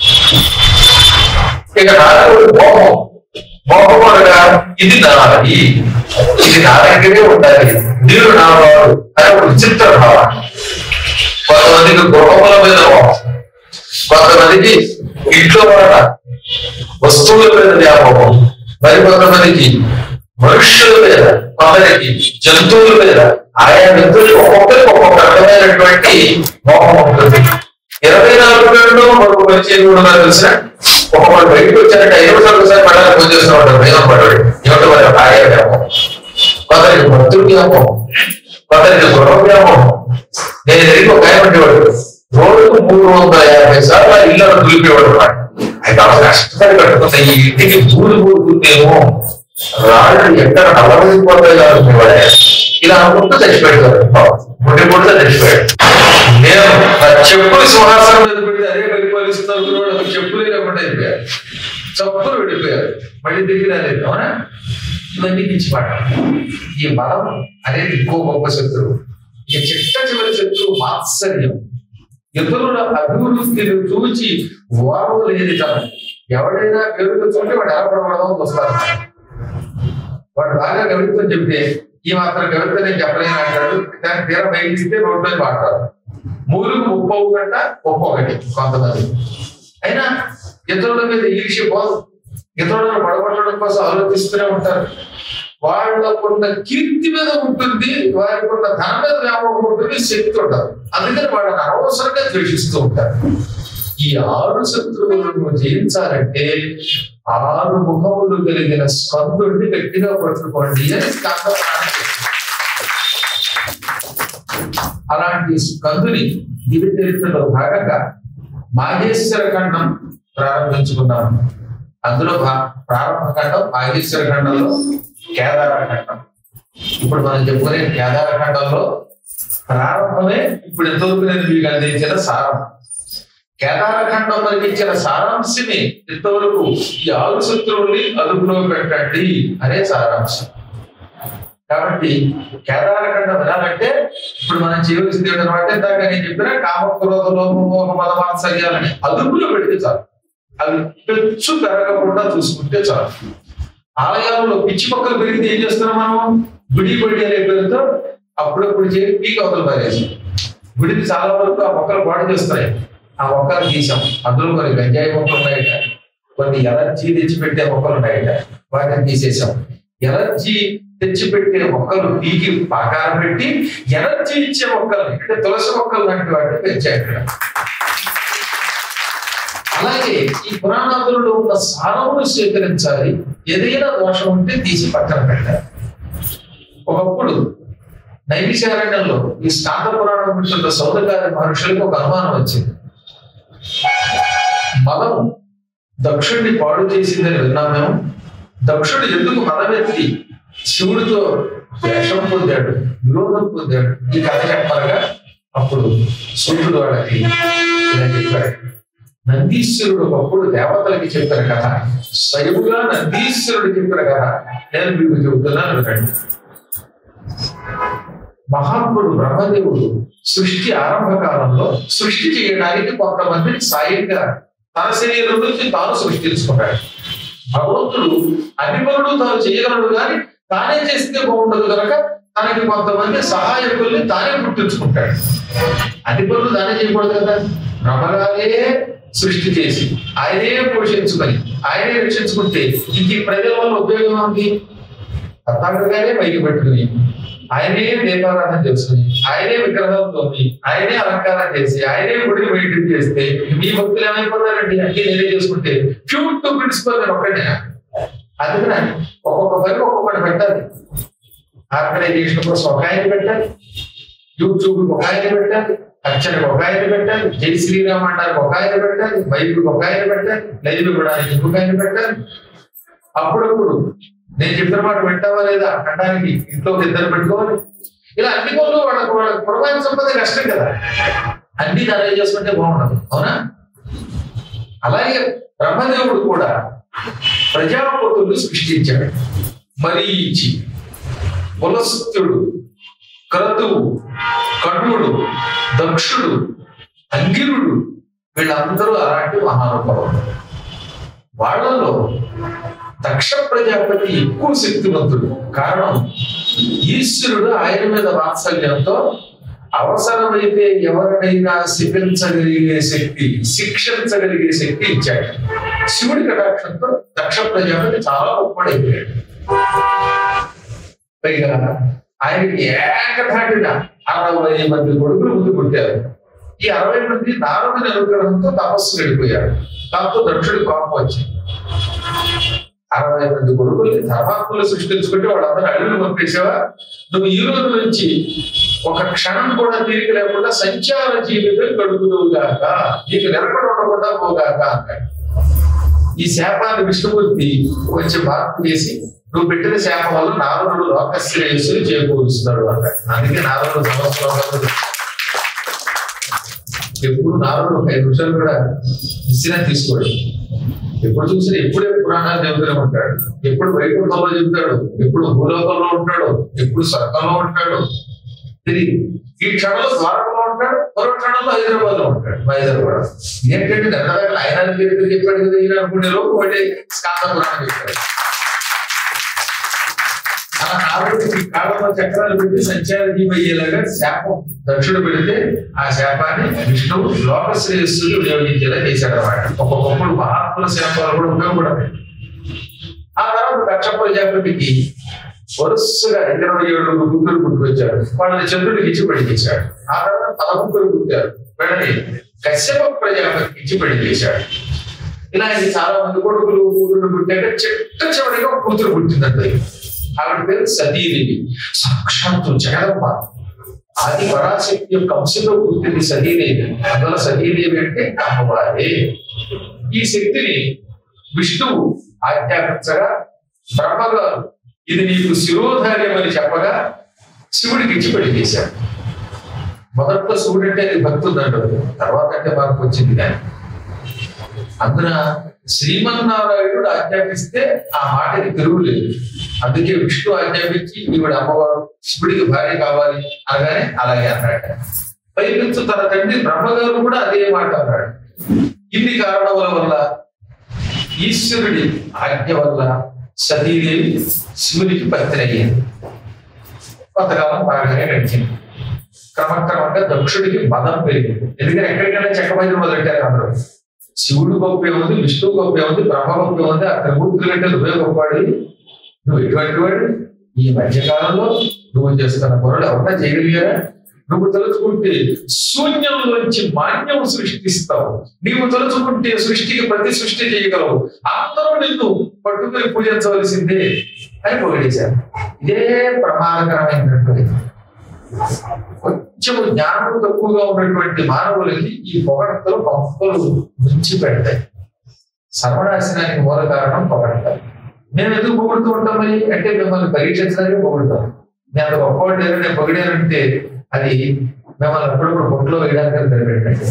ఇక నాలుగు మోహం మోహం అనగా ఇది నాది ఇది నా దగ్గరే ఉండాలి మీరు నా వాడు అని ఒక విచిత్ర భావం కొంతమందికి గృహముల మీద మోహం కొంతమందికి ఇంట్లో వాడ వస్తువుల మీద వ్యామోహం మరి కొంతమందికి మనుష్యుల మీద కొందరికి జంతువుల మీద ఆయా వ్యక్తులు ఒక్కొక్కరికి ఒక్కొక్క రకమైనటువంటి మోహం ఉంటుంది ఇరవై నాలుగు గంటలు మనకు పరిచయం కూడా తెలిసిన ఒక్కొక్కరు బయటకు వచ్చారంటే ఐదు నిమిషాలు ఒకసారి పడాలి పూజ చేస్తూ ఉంటారు భయం పడవాడు ఏమిటో వారి భార్య వ్యామోహం కొందరికి భక్తుడి వ్యామోహం కొందరికి గృహ వ్యామోహం నేను ఎదిగి ఒక ఆయన ఉండేవాడు రోజుకు మూడు వందల యాభై సార్లు ఆ ఇల్లు దులిపేవాడు అన్నమాట అయితే అలా కష్టపడి కట్టుకున్న ఈ ఇంటికి పూలు పూడుతుందేమో రాళ్ళు ఎక్కడ నల్లబడిపోతాయి అనుకునేవాడే ఇలా అనుకుంటూ చచ్చిపోయాడు ముడి ముడితో చచ్చిపోయాడు నేను నా చెప్పులు సింహాసనం మీద పెడితే అదే పరిపాలిస్తున్నా అనుకున్నాడు చెప్పులు లేకుండా అయిపోయారు చప్పులు వెళ్ళిపోయారు మళ్ళీ తిరిగి రాలేదు అవునా ఇవన్నీ పిచ్చిమాట ఈ బలం అనేది ఇంకో గొప్ప శత్రువు ఈ చిట్ట చివరి శత్రువు మాత్సర్యం ఇతరుల అభివృద్ధిని చూచి వారు లేని తనం ఎవడైనా పేరు తెచ్చుకుంటే వాడు ఎలా పడవడం చూస్తారు వాడు బాగా కవిత్వం చెప్తే ఈ మాత్రం కవిత్వం నేను చెప్పలేను అంటాడు దాన్ని తీర బయట తీస్తే రోడ్డు మీద మాట్లాడు మూలుగు ముప్పవు గంట ఒక్కొక్కటి కొంతమంది అయినా ఇతరుల మీద ఈర్ష్య పోదు ఇతరులను పడగొట్టడం కోసం ఆలోచిస్తూనే ఉంటారు వాళ్ళకున్న కీర్తి మీద ఉంటుంది వారికి ఉన్న ధనం మీద వ్యామోహం ఉంటుంది శక్తి ఉండదు అందుకని వాళ్ళని అనవసరంగా ద్వేషిస్తూ ఉంటారు ఈ ఆరు శత్రువులను జయించాలంటే ఆరు ముఖములు కలిగిన స్కందుడిని గట్టిగా పట్టుకోండి అని స్కందపురాణం చెప్తుంది. అలాంటి స్కందుని దివ్య చరిత్రలో భాగంగా మాహేశ్వర ఖండం ప్రారంభించుకున్నాం అందులో భా- ప్రారంభ ఖండం మాహేశ్వర ఖండంలో కేదార ఖండం ఇప్పుడు మనం చెప్పుకునే కేదార ఖండంలో ప్రారంభమే ఇప్పుడు ఎంతవరకు నేను మీకు అందించిన సారం కేదార ఖండం మనకి ఇచ్చిన సారాంశమే ఇంతవరకు ఈ ఆరు శత్రువుల్ని అదుపులో పెట్టండి అనే సారాంశం కాబట్టి కేదార ఖండం వినాలంటే ఇప్పుడు మనం చేయవలసింది ఏంటంటే ఇందాక నేను చెప్పిన కామక్రోధ లోపమోహ మదమాత్సర్యాలని అదుపులో పెడితే చాలు అవి పెచ్చు పెరగకుండా చూసుకుంటే చాలు ఆలయాల్లో పిచ్చి మొక్కలు పెరిగితే ఏం చేస్తున్నాం మనం గుడి బడి అనే పేరుతో అప్పుడప్పుడు చేసి పీక అవతల పారేసాం గుడిని చాలా వరకు ఆ మొక్కలు పాడు చేస్తున్నాయి ఆ మొక్కలు తీసాం అందులో కొన్ని గంజాయి మొక్కలు ఉన్నాయట కొన్ని ఎలర్జీ తెచ్చిపెట్టే మొక్కలు ఉన్నాయట వాటిని తీసేసాం ఎలర్జీ తెచ్చిపెట్టే మొక్కలు పీకి పాకారం పెట్టి ఎనర్జీ ఇచ్చే మొక్కల్ని అంటే తులసి మొక్కలు లాంటి వాటిని పెంచాయి అక్కడ అలాగే ఈ పురాణాదులలో ఉన్న సారమును స్వీకరించాలి ఏదైనా దోషం ఉంటే తీసి పక్కన పెట్టాలి ఒకప్పుడు నైమిషారణ్యంలో ఈ స్కాంద పురాణం వింటున్న సౌదకారి మహర్షులకు ఒక అనుమానం వచ్చింది మలం దక్షుడిని పాడు చేసిందని విన్నాం మేము దక్షుడు ఎందుకు మదమెత్తి శివుడితో ద్వేషం పొందాడు విరోధం పొందాడు ఈ కథ చెప్పాలగా అప్పుడు సూర్యుడు వాళ్ళకి ఇలా చెప్పాడు నందీశ్వరుడు ఒకప్పుడు దేవతలకి చెప్పిన కథ స్వయముగా నందీశ్వరుడు చెప్పిన కథ నేను మీకు చెబుతున్నాను వినండి మహాత్ముడు బ్రహ్మదేవుడు సృష్టి ఆరంభ కాలంలో సృష్టి చేయడానికి కొంతమందిని సాయంగా తన శరీరం నుంచి తాను సృష్టించుకున్నాడు భగవంతుడు అన్ని పనులు తాను చేయగలడు కానీ తానే చేస్తే బాగుండదు కనుక తనకి కొంతమంది సహాయకుల్ని తానే పుట్టించుకుంటాడు అన్ని పనులు తానే చేయకూడదు కదా బ్రహ్మగారే సృష్టి చేసి ఆయనే పోషించుకొని ఆయనే రక్షించుకుంటే ఇంక ఈ ప్రజల వల్ల ఉపయోగం ఉంది పద్నాలుగుగానే పైకి పెట్టుకుని ఆయనే దీపారాధన చేసుకుని ఆయనే విగ్రహాలు తోమి ఆయనే అలంకారం చేసి ఆయనే గుడిని మెయింటైన్ చేస్తే మీ భక్తులు ఏమైపోతారండి అన్ని నేనే చేసుకుంటే ప్యూర్ టు ప్రిన్సిపల్ నేను ఒక్కడే అందుకని ఒక్కొక్క పని ఒక్కొక్కటి పెట్టాలి ఆర్గనైజేషన్ కోసం ఒక ఆయన పెట్టాలి యూట్యూబ్ ఒక ఆయన పెట్టాలి అర్చనకు ఒక ఆయన పెట్టాలి జై శ్రీరామ్ అంటానికి ఒక ఆయన పెట్టాలి బైబిల్ ఒక ఆయన పెట్టాలి లైవ్ ఇవ్వడానికి ఇంకొక ఆయన పెట్టాలి అప్పుడప్పుడు నేను చెప్పిన మాట వింటావా లేదా అనడానికి ఇంట్లో ఒక ఇద్దరు పెట్టుకోవాలి ఇలా అన్ని పనులు వాళ్ళకు వాళ్ళకి పురమాయిన సంపద కష్టం కదా అన్ని దాని చేసుకుంటే బాగుండదు అవునా అలాగే బ్రహ్మదేవుడు కూడా ప్రజాపతులు సృష్టించాడు మరీచి పులస్తుడు క్రతువు కణుడు దక్షుడు అంగిరుడు వీళ్ళందరూ అలాంటి మహానుభావులు వాళ్ళలో దక్ష ప్రజాపతి ఎక్కువ శక్తివంతుడు కారణం ఈశ్వరుడు ఆయన మీద వాత్సల్యంతో అవసరమైతే ఎవరినైనా శిక్షించగలిగే శక్తి శిక్షించగలిగే శక్తి ఇచ్చాడు శివుడి కటాక్షంతో దక్ష ప్రజాపతి చాలా గొప్పడైపోయాడు పైగా ఆయనకి ఏకధాటిగా అరవై మంది కొడుకులు ముందు పుట్టారు ఈ అరవై మంది నారదుని అనుగ్రహంతో తపస్సు వెళ్ళిపోయాడు దాంతో దక్షుడి కోపం వచ్చింది అరవై మంది కొడుకుల్ని ధర్మాత్ములు సృష్టించుకుంటే వాళ్ళందరూ అడవిని పంపేసావా నువ్వు ఈ రోజు నుంచి ఒక క్షణం కూడా తీరిక లేకుండా సంచార జీవితం గడుపుదువుగాక నీకు నిలబడి ఉండకుండా పోగాక అన్నాడు ఈ శాపాన్ని విష్ణుమూర్తి కొంచెం మార్పు చేసి నువ్వు పెట్టిన శాపం వల్ల నారదుడు లోకశ్రేయస్సులు చేకూరుస్తున్నాడు అన్నాడు అందుకే నారదుడు సంవత్సరం ఎప్పుడు నారదుడు ఒక ఐదు నిమిషాలు కూడా విశ్రాంతి తీసుకోడు ఎప్పుడు చూసినా ఎప్పుడే పురాణాలు చెబుతూనే ఉంటాడు ఎప్పుడు వైకుంఠంలో చెబుతాడు ఎప్పుడు భూలోకంలో ఉంటాడు ఎప్పుడు స్వర్గంలో ఉంటాడు తిరిగి ఈ క్షణంలో ద్వారకంలో ఉంటాడు మరో క్షణంలో హైదరాబాద్ లో ఉంటాడు మా హైదరాబాద్ ఏంటంటే నెలదాకా ఆయన పేరు చెప్పాడు కదా ఈయన అనుకునే లోపు మళ్ళీ స్కాంద పురాణం చెప్పాడు అలా కాబట్టి ఈ కాలంలో చక్రాలు పెట్టి సంచార జీవి అయ్యేలాగా శాపం దక్షుడు పెడితే ఆ శాపాన్ని విష్ణువు లోక శ్రేయస్సులు వినియోగించేలా చేశాడు అన్నమాట ఒక్కొక్కప్పుడు మహాత్ముల శాపాలు కూడా ఉపయోగపడతాయి ఆ తర్వాత దక్ష ప్రజాపతికి వరుసగా ఇరవై ఏడు ముగ్గురు పుట్టుకొచ్చారు వాళ్ళని చంద్రుడికి ఇచ్చి పెళ్లి చేశాడు ఆ తర్వాత పదముగ్గురు పుట్టారు వీళ్ళని కశ్యప ప్రజాపతికి ఇచ్చి పెళ్లి చేశాడు ఇలా ఇది చాలా మంది కొడుకులు కూతురు పుట్టాక చిట్ట చివరిగా ఒక కూతురు పుట్టిందంటే ఆవిడ పేరు సతీదేవి సాక్షాత్తు జగదమ్మ ఆది పరాశక్తి యొక్క అంశంలో పుట్టింది సతీదేవి అందువల్ల సతీదేవి అంటే అమ్మవారే ఈ శక్తిని విష్ణువు ఆజ్ఞాపించగా బ్రహ్మగారు ఇది నీకు శిరోధార్యం అని చెప్పగా శివుడికి ఇచ్చి పెళ్లి చేశాడు మొదట్లో శివుడు అంటే భక్తుడు తర్వాత అంటే మార్పు వచ్చింది కానీ అందున శ్రీమన్నారాయణుడు ఆజ్ఞాపిస్తే ఆ మాటకి తిరుగులేదు అందుకే విష్ణు ఆజ్ఞాపించి ఈవిడ అమ్మవారు శివుడికి భార్య కావాలి అనగానే అలాగే అన్నాడు పైపించు తన తండ్రి బ్రహ్మగారు కూడా అదే మాట అన్నాడు ఇన్ని కారణముల వల్ల ఈశ్వరుడి ఆజ్ఞ వల్ల సతీదేవి శివునికి పత్ని అయ్యింది కొంతకాలం బాగానే గడిచింది క్రమక్రమంగా దక్షుడికి మదం పెరిగింది ఎందుకంటే ఎక్కడికైనా చెక్కబైన మొదలెట్టారు అందరూ శివుడు గొప్ప ఉంది విష్ణువు గొప్ప ఉంది బ్రహ్మ గొప్ప ఉంది ఆ త్రిమూర్తులు కంటే నువ్వే గొప్పవాడి నువ్వు ఎటువంటి వాడు ఈ మధ్యకాలంలో నువ్వు చేస్తున్న పనులు ఎవరైనా చేయగలిగారా నువ్వు తలుచుకుంటే శూన్యంలోంచి మాన్యం సృష్టిస్తావు నీవు తలుచుకుంటే సృష్టికి ప్రతి సృష్టి చేయగలవు అందరూ నిన్ను పట్టుకుని పూజించవలసిందే అని పొగిడేశారు ఇదే ప్రమాదకరమైనటువంటి కొంచెం జ్ఞానం తక్కువగా ఉన్నటువంటి మానవులకి ఈ పొగడతలు పంపలు ముంచి పెడతాయి సర్వనాశనానికి మూల కారణం పొగడతారు మేము ఎందుకు పొగుడుతూ ఉంటాం మరి అంటే మిమ్మల్ని పరీక్షించడానికి పొగుడుతాం నేను అంత గొప్పవాడు లేరు నేను పొగిడానంటే అది మిమ్మల్ని అప్పుడప్పుడు పొట్టులో వేయడానికి నిలబెట్టండి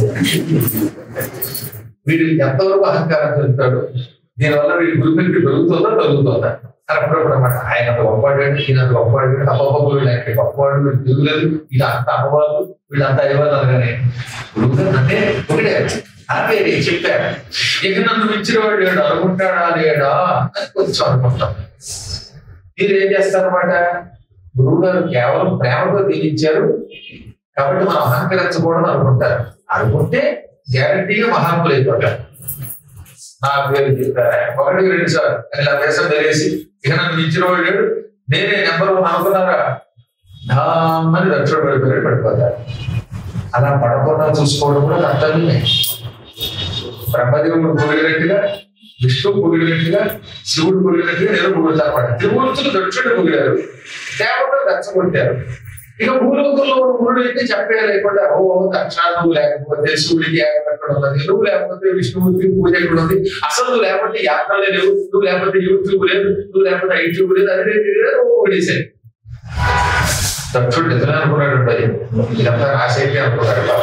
వీడు ఎంతవరకు అహంకారం చెందుతాడు దీనివల్ల వీడి గురుపెట్టి పెరుగుతుందా తగ్గుతుందా అని అప్పుడప్పుడు అన్నమాట ఆయన అంత గొప్పవాడు ఈయన అంత గొప్పవాడు అబ్బబ్బ వీళ్ళు ఆయన గొప్పవాడు వీడు దిగులేదు వీళ్ళు అంత అమ్మవాళ్ళు వీళ్ళంతా అయ్యవాళ్ళు అనగానే గురువు అంటే ఒకటే అదే నేను చెప్పాను ఇక నన్ను మించిన వాడు లేడు అనుకుంటాడా లేడా అని కొంచెం అనుకుంటాం మీరు ఏం చేస్తారన్నమాట గురువు గారు కేవలం ప్రేమతో దీవించారు కాబట్టి మనం అహంకరించకూడదు అనుకుంటారు అనుకుంటే గ్యారంటీగా మహాత్ములు అయిపోతారు నా పేరు చెప్పారు ఒకటి రెండు సార్ ఇలా దేశం తెలిసి ఇక నన్ను మించిన వాడు లేడు నేనే నెంబర్ వన్ అనుకున్నారా ధామని దక్షిణ పడిపోయి పడిపోతారు అలా పడకుండా చూసుకోవడం కూడా కర్తవ్యమే బ్రహ్మదేవుడు పొగిడినట్టుగా విష్ణువు పొగిడినట్టుగా శివుడు పొగిడినట్టుగా నేను పొగుడుతాను అనమాట త్రిమూర్తులు దక్షిణ పొగిడారు దేవతలు రెచ్చగొట్టారు ఇక భూలోకంలో ఉన్న గురుడు అయితే చెప్పే లేకుండా ఓ దక్షిణ నువ్వు లేకపోతే శివుడికి ఎక్కడ ఉన్నది నువ్వు లేకపోతే విష్ణుమూర్తి పూజ ఎక్కడ ఉంది అసలు నువ్వు లేకపోతే యాత్రలే లేవు నువ్వు లేకపోతే యూట్యూబ్ లేదు నువ్వు లేకపోతే యూట్యూబ్ లేదు అదే పొగిడేశారు దక్షుడు నిజమే అనుకున్నాడు మరి ఇదంతా రాసేటి అనుకున్నాడు బాబు.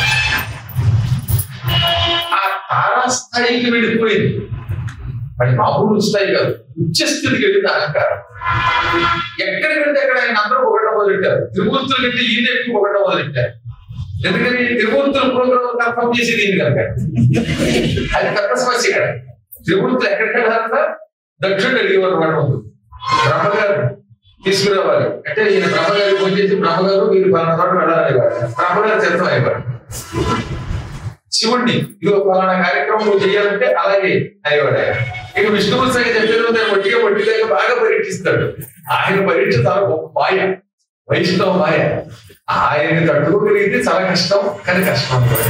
ఆ తారాస్థాయికి వెళ్ళిపోయింది మరి మామూలు స్థాయి కాదు ఉచ్చ స్థితికి వెళ్ళింది అహంకారం ఎక్కడికి వెళ్తే అక్కడ ఆయన అందరూ పొగడం మొదలెట్టారు త్రిమూర్తుల కంటే ఈయన ఎక్కువ పొగడం మొదలెట్టారు ఎందుకని త్రిమూర్తుల ప్రోగ్రామ్ కన్ఫర్మ్ చేసి దీన్ని కనుక అది పెద్ద సమస్య ఇక్కడ త్రిమూర్తులు ఎక్కడికి వెళ్ళాలంట దక్షిణ అడిగేవారు వాడు ముందు బ్రహ్మగారు తీసుకురావాలి అంటే ఈయన బ్రహ్మగారికి ఫోన్ చేసి బ్రహ్మగారు మీరు పలానా చోట వెళ్ళాలనేవాడు బ్రహ్మగారు సిద్ధం అయ్యేవాడు శివుణ్ణి ఇదిగో పలానా కార్యక్రమం నువ్వు చేయాలంటే అలాగే అనేవాడు ఆయన ఇక విష్ణుమూర్తి సంగతి చెప్పేది నేను ఒట్టిగా ఒట్టిగా బాగా పరీక్షిస్తాడు ఆయన పరీక్ష చాలా గొప్ప మాయ వైష్ణవ మాయ ఆయన్ని తట్టుకోగలిగితే చాలా కష్టం కానీ కష్టం కూడా.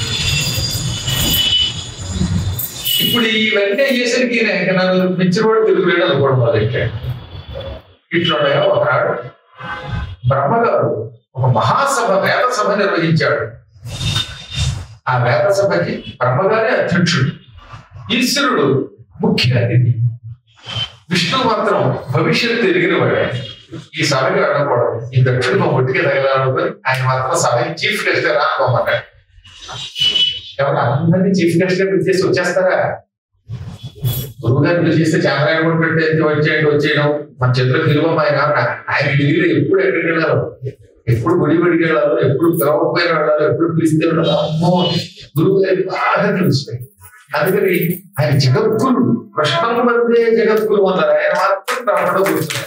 ఇప్పుడు ఇవన్నీ అయ్యేసరికి ఈయన ఇక నన్ను మించిన వాడు తెలుగు వేయడం అనుకోవడం మొదలెట్టాడు ఇట్లుండగా ఒకనాడు బ్రహ్మగారు ఒక మహాసభ వేద సభ నిర్వహించాడు ఆ వేద సభకి బ్రహ్మగారే అధ్యక్షుడు ఈశ్వరుడు ముఖ్య అతిథి విష్ణు మాత్రం భవిష్యత్తు ఎరిగిన వాడే ఈ సభకి వెళ్ళకూడదు ఈ దక్షిణ ఒట్టిగా తగలాలని ఆయన మాత్రం సభకి చీఫ్ గెస్ట్ గా రానుకోమన్నాడు ఎవరు అందరినీ చీఫ్ గెస్ట్ గా పిలిచేసి వచ్చేస్తారా గురువు గారు పిలిచేస్తే చామరాయణ కూడా పెడితే ఎంత వచ్చేయండి వచ్చేయడం మన చేతిలో విలువ ఆయన ఆయన డిగ్రీ ఎప్పుడు ఎక్కడికి వెళ్ళారు ఎప్పుడు గుడి బడికి వెళ్ళాలో ఎప్పుడు పిలవకపోయినా వెళ్ళాలో ఎప్పుడు పిలిస్తే వెళ్ళాలో అమ్మో గురువు గారికి బాగా తెలిసిపోయింది అందుకని ఆయన జగద్గురు కృష్ణం మధ్య జగద్గురు అన్నారు ఆయన మాత్రం బ్రహ్మలో కూర్చున్నారు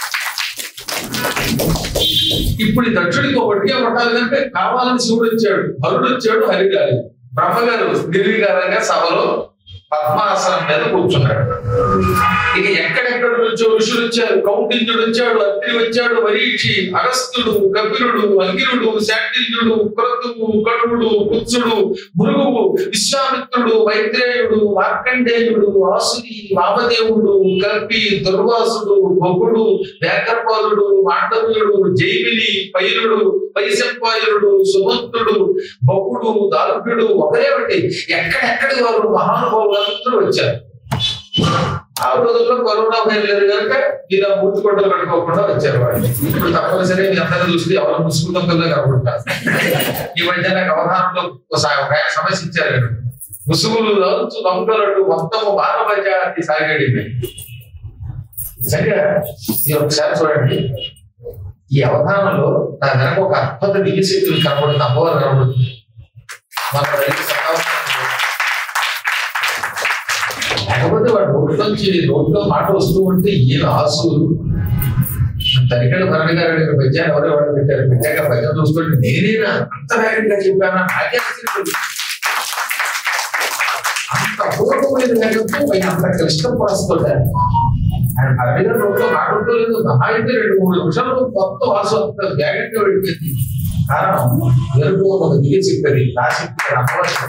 ఇప్పుడు ఈ దక్షుడికి ఒకటిగా కొట్టాలి అంటే కావాలని శివుడు వచ్చాడు హరుడు వచ్చాడు హరి గారు బ్రహ్మగారు నిర్వికారంగా సభలో పద్మాసనం మీద కూర్చున్నాడు ఇక ఎక్కడెక్కడ నుంచో ఋషులు వచ్చారు కౌండిన్యుడు వచ్చాడు అత్రి వచ్చాడు మరీషి అగస్త్యుడు కపిలుడు అంగిరుడు శాండిల్యుడు క్రతువు కణుడు కుత్సుడు భృగువు విశ్వామిత్రుడు మైత్రేయుడు మార్కండేయుడు వాసుని వామదేవుడు కల్పి దుర్వాసుడు బొగుడు వేకర్పాదుడు మాండవ్యుడు జైమిని పైరుడు వైశంపాయుడు సుమంతుడు బొగుడు దాల్భ్యుడు ఒకరే ఒకటి ఎక్కడెక్కడి వారు మహానుభావులందరూ వచ్చారు ఆ రోజుల్లో కరోనా భయం లేదు కనుక ఇలా మూర్తి కొట్టలు కట్టుకోకుండా వచ్చారు వాళ్ళు ఇప్పుడు తప్పనిసరి మీ అందరూ చూస్తే ఎవరు ముసుగుతం కల్లా కనబడుతారు ఈ మధ్య నాకు అవధానంలో ఒక సా- ఒక ఆయన సమస్య ఇచ్చారు నేను. ముసుగులు లంచు దొంగలడు మొత్తము మానవ జాతి సాగాడి నిజంగా ఇది ఒకసారి చూడండి ఈ అవధానంలో నా వెనక ఒక అద్భుత దివ్యశక్తులు కనబడుతుంది అమ్మవారు కనబడుతుంది మన రైతు సమావేశం లేకపోతే వాడు నోట్లోంచి నోట్లో మాట వస్తూ ఉంటే ఏ ఆసు తనికల భరణి గారు ఇక్కడ పద్యాన్ని ఎవరో ఎవరు పెట్టారు పెట్టాక పద్యం చూస్తుంటే నేనేనా అంత వేగంగా చెప్పానా నాకే ఆశ్చర్యం. అంత అపూర్వమైన వేగంతో పైన అంత క్లిష్టం పరుస్తుంటే ఆయన భరణి గారు నోట్లో మాట ఉందో లేదు మహా అయితే రెండు మూడు నిమిషాలు కొత్త వాసు అంత వేగంగా వెళ్ళిపోయింది కారణం వెలుగు ఒక దిగే చెప్పేది నా శక్తి అమ్మవారి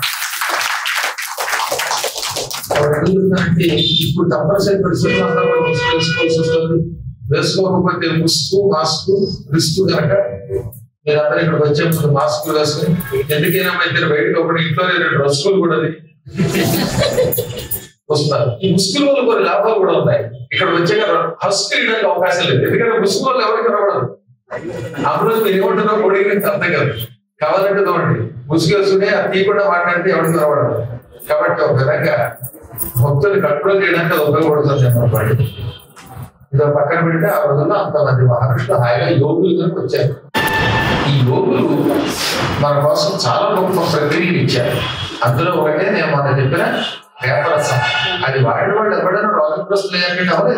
అంటే ఇప్పుడు తప్పనిసరి పరిస్థితులు అందరూ కూడా ముసుగు వేసుకోవాల్సి వస్తుంది వేసుకోకపోతే ముసుగు మాస్క్ రిస్క్ కనుక మీరు అందరూ ఇక్కడ వచ్చే ముందు మాస్క్ వేసుకుని ఎందుకైనా ఇద్దరు బయటకు ఒకటి ఇంట్లో రెండు డ్రస్సులు కూడా ఉంది. వస్తారు ఈ ముసుగుల వల్ల కొన్ని లాభాలు కూడా ఉన్నాయి ఇక్కడ వచ్చే హస్క్ వేయడానికి అవకాశం లేదు ఎందుకంటే ముసుగు వల్ల ఎవరికి కనబడదు అందులో మీరు ఏమంటున్నా కోడికి అర్థం కాదు కావాలంటే చూడండి ముసుగు వేసుకుని అది తీయకుండా మాట్లాడితే ఎవరికి కనబడదు కాబట్టి ఒక విధంగా భక్తులు కంట్రోల్ చేయడానికి అది ఉపయోగపడుతుంది అన్నమాట ఇది ఒక పక్కన పెడితే ఆ రోజుల్లో అంతమంది మహర్షులు హాయిగా యోగులుగా వచ్చారు ఈ యోగులు మన కోసం చాలా గొప్ప ప్రక్రియలు ఇచ్చారు అందులో ఒకటే నేను మొన్న చెప్పిన వేపరసం అది వాడిన వాళ్ళు ఎవరైనా రోగగ్రస్తులు అయ్యారంటే అవ్వలేదు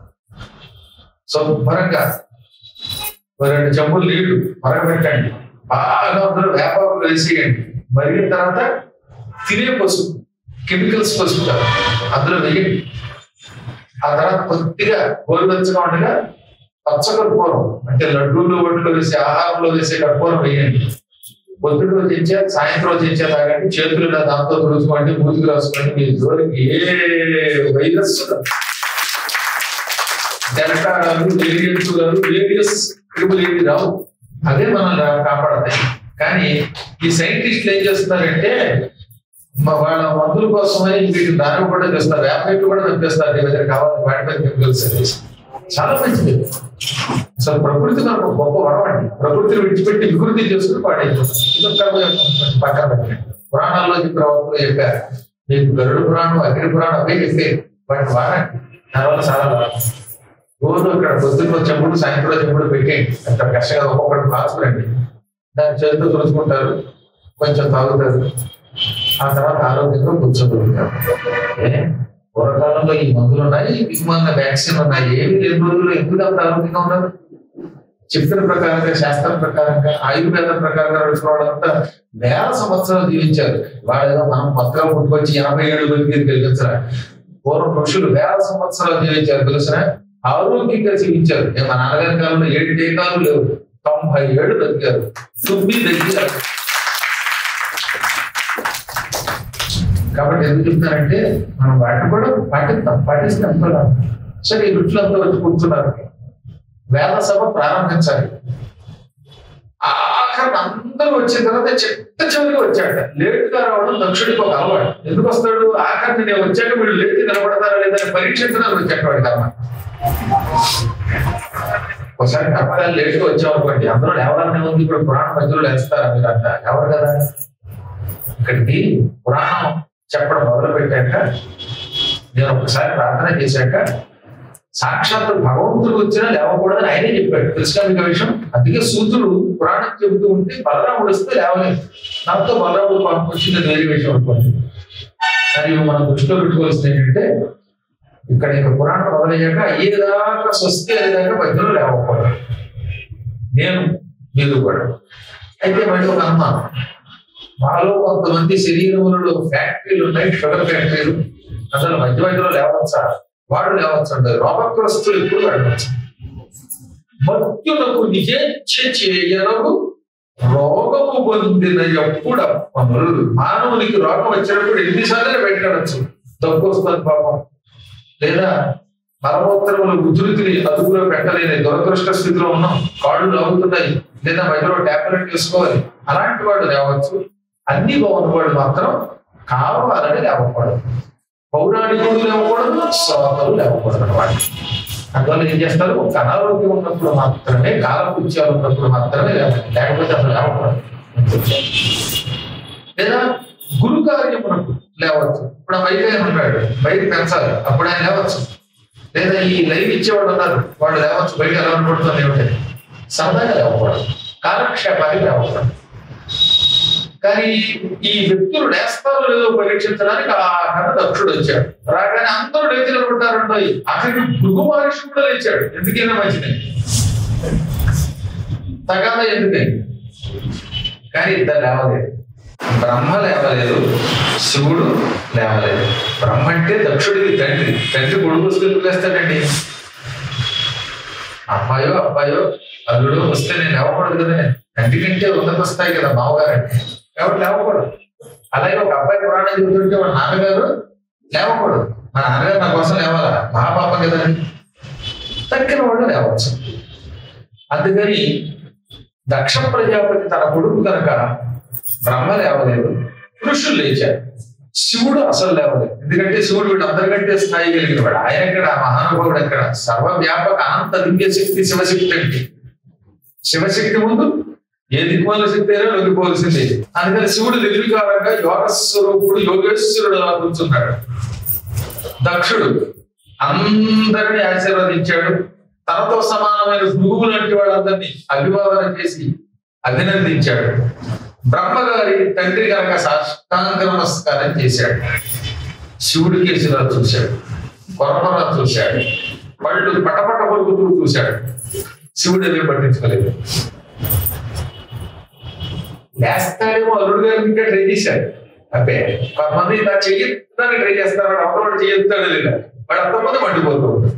శుభ్రంగా ఓ రెండు చెంబులు నీళ్లు మరగబెట్టండి బాగా అందులో వేపాకులు వేసేయండి మరిగిన తర్వాత తినే పసుపు కెమికల్స్ పసుపు కాదు. అందులో వేయండి ఆ తర్వాత కొద్దిగా గోరువెచ్చగా ఉండగా పచ్చ కర్పూరం అంటే లడ్డూలు ఒడ్లు వేసే ఆహారంలో వేసే కర్పూరం వేయండి పొద్దున రోజు ఇచ్చే సాయంత్రం రోజు ఇచ్చే తాగండి చేతులు ఇలా దాంతో తుడుచుకోండి మూతికి రాసుకోండి మీ జోలికి ఏ వైరస్ డెల్టా రాదు వేరియన్స్ రాదు వేరియస్ ట్రిపుల్ ఏవి రావు అదే మనల్ని కాపాడతాయి కానీ ఈ సైంటిస్టులు ఏం చేస్తున్నారంటే మా వాళ్ళ మందుల కోసమని వీటిని దాని కూడా చేస్తారు వేప చెట్లు కూడా తెప్పిస్తారు నీ దగ్గర కావాలి వాటి మీద కెమికల్స్ అనేసి. చాలా మంచిది అసలు ప్రకృతి మనకు ఒక గొప్ప వరమండి ప్రకృతిని విడిచిపెట్టి వికృతి చేసుకుని పాడైపోతుంది ఇదొక పక్కన పెట్టండి పురాణాల్లో చెప్పిన వాళ్ళు చెప్పారు మీకు గరుడు పురాణం అగ్ని పురాణం అవే చెప్పారు వాటిని వాడండి దానివల్ల చాలా లాభం రోజు ఇక్కడ పొద్దున్న చెప్పుడు సాయంత్రం చెప్పుడు పెట్టేయండి అంత కష్టంగా ఒక్కొక్కటి మార్చుకురండి దాని చేతితో తుడుచుకుంటారు కొంచెం తాగుతారు ఆ తర్వాత ఆరోగ్యంగా కూర్చోగలుగుతారు ఏ? పూర్వకాలంలో ఈ మందులు ఉన్నాయి విమాన వ్యాక్సిన్ ఉన్నాయి ఏమి లేని రోజుల్లో ఎందుకు అంత ఆరోగ్యంగా ఉన్నారు చెప్పిన ప్రకారంగా శాస్త్రం ప్రకారంగా ఆయుర్వేదం ప్రకారంగా నడుచుకున్న వాళ్ళంతా వేల సంవత్సరాలు జీవించారు వాళ్ళేదో మనం కొత్తగా పుట్టుకొచ్చి ఎనభై ఏడు బతికి తెలిపించరా పూర్వం ఋషులు వేల సంవత్సరాలు జీవించారు తెలిసిన ఆరోగ్యంగా జీవించారు నేను మా నాన్నగారి కాలంలో ఏడు టీకాలు లేవు తొంభై ఏడు బతికారు తుమ్మి దగ్గర కాబట్టి ఎందుకు చెప్తానంటే మనం వాటిని కూడా పాటిస్తాం పాటిస్తే ఎంతో లాభం. సరే ఈ రుచులంతా వచ్చి కూర్చున్నారు వేద సభ ప్రారంభించాలి ఆఖరి అందరూ వచ్చిన తర్వాత చిట్ట చివరికి వచ్చాట లేటుగా రావడం దక్షుడికి ఒక అలవాటు ఎందుకు వస్తాడు ఆఖరిని నేను వచ్చాక వీళ్ళు లేచి నిలబడతారా లేదా అని పరీక్షించడానికి వచ్చాక వాడి కర్మ ఒకసారి కర్మకాలు లేటుగా వచ్చామనుకోండి అందరూ లేవాలనే ఉంది ఇప్పుడు పురాణ మధ్యలో లేస్తారా మీరు అంట ఎవరు కదా ఇక్కడికి పురాణం చెప్పడం మొదలు పెట్టాక నేను ఒకసారి ప్రార్థన చేశాక సాక్షాత్ భగవంతుడు వచ్చినా లేవకూడదని ఆయనే చెప్పాడు తెలుసుగా మీకు ఆ విషయం అందుకే సూత్రుడు పురాణం చెబుతూ ఉంటే బలరాముడు వస్తే లేవలేదు దాంతో బలరాముడు పాపం వచ్చింది వేరే విషయం అనుకోండి కానీ ఇవి మనం దృష్టిలో పెట్టుకోవాల్సింది ఏంటంటే ఇక్కడ ఇక పురాణం మొదలయ్యాక అయ్యేదాకా స్వస్తి అయ్యేదాకా మధ్యలో లేవకూడదు నేను మీరు కూడా అయితే మళ్ళీ ఒక అనుమానం మాలో కొంతమంది శరీరములలో ఫ్యాక్టరీలు ఉన్నాయి షుగర్ ఫ్యాక్టరీలు అసలు మధ్య మధ్యలో లేవచ్చా వాడు లేవచ్చు అంటారు రోగగ్రస్తులు ఎప్పుడు వెళ్ళవచ్చు మత్యులకు నిజేచ్ఛ చేయనకు రోగము పొందిన ఎప్పుడు పనులు మానవునికి రోగం వచ్చినప్పుడు ఎన్నిసార్లు బయటకడచ్చు తప్పు వస్తుంది పాపం లేదా మలమూత్రములు ఉధృతిని అదుపులో పెట్టలేని దురదృష్ట స్థితిలో ఉన్నాం కాళ్ళు లాగుతున్నాయి లేదా మధ్యలో టాబ్లెట్ తీసుకోవాలి అలాంటి వాడు లేవచ్చు అన్ని బాగున్న వాడు మాత్రం కావాలని లేవకూడదు పౌరాణికుడు లేవకూడదు శ్రోతలు లేవకూడదు అనమాట అందువల్ల ఏం చేస్తారు ఒక అనారోగ్యం ఉన్నప్పుడు మాత్రమే కాలకృత్యాలు ఉన్నప్పుడు మాత్రమే లేవాలి లేకపోతే అసలు లేవకూడదు లేదా గురు కార్యమునకు లేవచ్చు ఇప్పుడు ఆ బైక్ ఆయన ఉన్నాడు బైక్ పెంచాలి అప్పుడు ఆయన లేవచ్చు లేదా ఈ లైవ్ ఇచ్చేవాడు ఉన్నారు వాడు లేవచ్చు బయట ఎలా పడుతుంది ఏమిటి సరదాగా లేవకూడదు కాలక్షేపానికి లేవకూడదు కానీ ఈ వ్యక్తులు లేస్తారో లేదో పరీక్షించడానికి ఆ కథ దక్షుడు వచ్చాడు రాగానే అందరూ లేచి నిలబడ్డారంటో అక్కడికి భృగు మహర్షి కూడా లేచాడు ఎందుకైనా మంచిది తగాద ఎందుకని కానీ ఇద్దరు లేవలేదు బ్రహ్మ లేవలేదు శివుడు లేవలేదు బ్రహ్మ అంటే దక్షుడికి తండ్రి తండ్రి కొడుకు ఎందుకు లేస్తాడండి అమ్మాయో అబ్బాయో అల్లుడు వస్తే నేను లేవకూడదు కదా నేను తండ్రి కంటే ఉన్నత స్థాయి కదా మామగారు అంటే కాబట్టి లేవకూడదు అలాగే ఒక అబ్బాయి పురాణం చెబుతుంటే వాళ్ళ నాన్నగారు లేవకూడదు మా నాన్నగారు నా కోసం లేవాలా మహాపాపం కదండి తక్కిన వాళ్ళు లేవచ్చు అందుకని దక్ష ప్రజాపతి తన కొడుకు కనుక బ్రహ్మ లేవలేదు ఋషులు లేచారు శివుడు అసలు లేవలేదు ఎందుకంటే శివుడు వీడు అందరికంటే స్థాయి కలిగిన వాడు ఆయన ఎక్కడ ఆ మహానుభావుడు ఎక్కడ సర్వవ్యాపక అనంత దివ్య శక్తి శివశక్తి అంటే శివశక్తి ముందు ఏ దిక్కుమాల శక్తి అయినా లొంగిపోవలసింది అందుకని శివుడు నిర్వికారంగా యోగ స్వరూపుడు యోగేశ్వరుడు అలా కూర్చున్నాడు దక్షుడు అందరినీ ఆశీర్వదించాడు తనతో సమానమైన గురువు లాంటి వాళ్ళందరినీ అభివాదన చేసి అభినందించాడు బ్రహ్మగారి తండ్రి కనుక సాష్టాంగ నమస్కారం చేశాడు శివుడి కేసులా చూశాడు కొరకొర చూశాడు పళ్ళు పటపట కొరుకుతూ చూశాడు శివుడు ఏమీ పట్టించుకోలేదు లేస్తాడేమో అల్లుడు గారు ఇంకా ట్రై చేశాడు అంటే కొంతమంది ఇలా చెయ్యొద్దని ట్రై చేస్తారు వాడు అవతల వాడు చెయ్యొద్దాడు లేదా వాడు అంతమంది మండిపోతూ ఉంటాడు